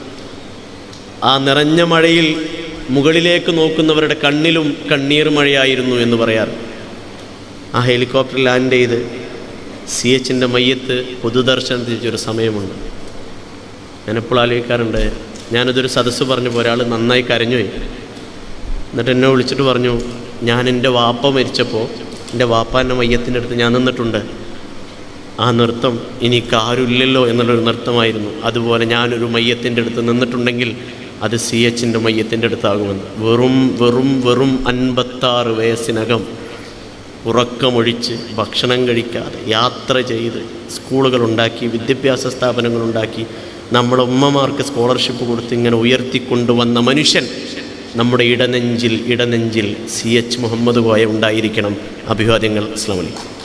Speaker 1: ആ നിറഞ്ഞ മഴയിൽ മുകളിലേക്ക് നോക്കുന്നവരുടെ കണ്ണിലും കണ്ണീർ മഴയായിരുന്നു എന്ന് പറയാറ് ആ ഹെലികോപ്റ്റർ ലാൻഡ് ചെയ്ത് സി എച്ചിൻ്റെ മയ്യത്ത് പൊതുദർശനത്തിച്ചൊരു സമയമുണ്ട് ഞാനെപ്പോൾ ആലോചിക്കാറുണ്ട് ഞാനിതൊരു സദസ്സ് പറഞ്ഞപ്പോൾ ഒരാൾ നന്നായി കരഞ്ഞുപോയി എന്നിട്ട് എന്നെ വിളിച്ചിട്ട് പറഞ്ഞു ഞാൻ എൻ്റെ വാപ്പ മരിച്ചപ്പോൾ എൻ്റെ വാപ്പാൻ്റെ മയ്യത്തിൻ്റെ അടുത്ത് ഞാൻ നിന്നിട്ടുണ്ട് ആ നൃത്തം എനിക്ക് ആരുമില്ലല്ലോ എന്നുള്ളൊരു നൃത്തമായിരുന്നു അതുപോലെ ഞാനൊരു മയ്യത്തിൻ്റെ അടുത്ത് നിന്നിട്ടുണ്ടെങ്കിൽ അത് സി എച്ചിൻ്റെ മയ്യത്തിൻ്റെ അടുത്താകുമെന്ന് വെറും വെറും വെറും അൻപത്താറ് വയസ്സിനകം ഉറക്കമൊഴിച്ച് ഭക്ഷണം കഴിക്കാതെ യാത്ര ചെയ്ത് സ്കൂളുകളുണ്ടാക്കി വിദ്യാഭ്യാസ സ്ഥാപനങ്ങളുണ്ടാക്കി നമ്മുടെ ഉമ്മമാർക്ക് സ്കോളർഷിപ്പ് കൊടുത്ത് ഇങ്ങനെ ഉയർത്തിക്കൊണ്ടുവന്ന മനുഷ്യൻ നമ്മുടെ ഇടനെഞ്ചിൽ ഇടനെഞ്ചിൽ സി എച്ച് മുഹമ്മദ് കോയ ഉണ്ടായിരിക്കണം അഭിവാദ്യങ്ങൾ അസ്ലാം വലൈക്കും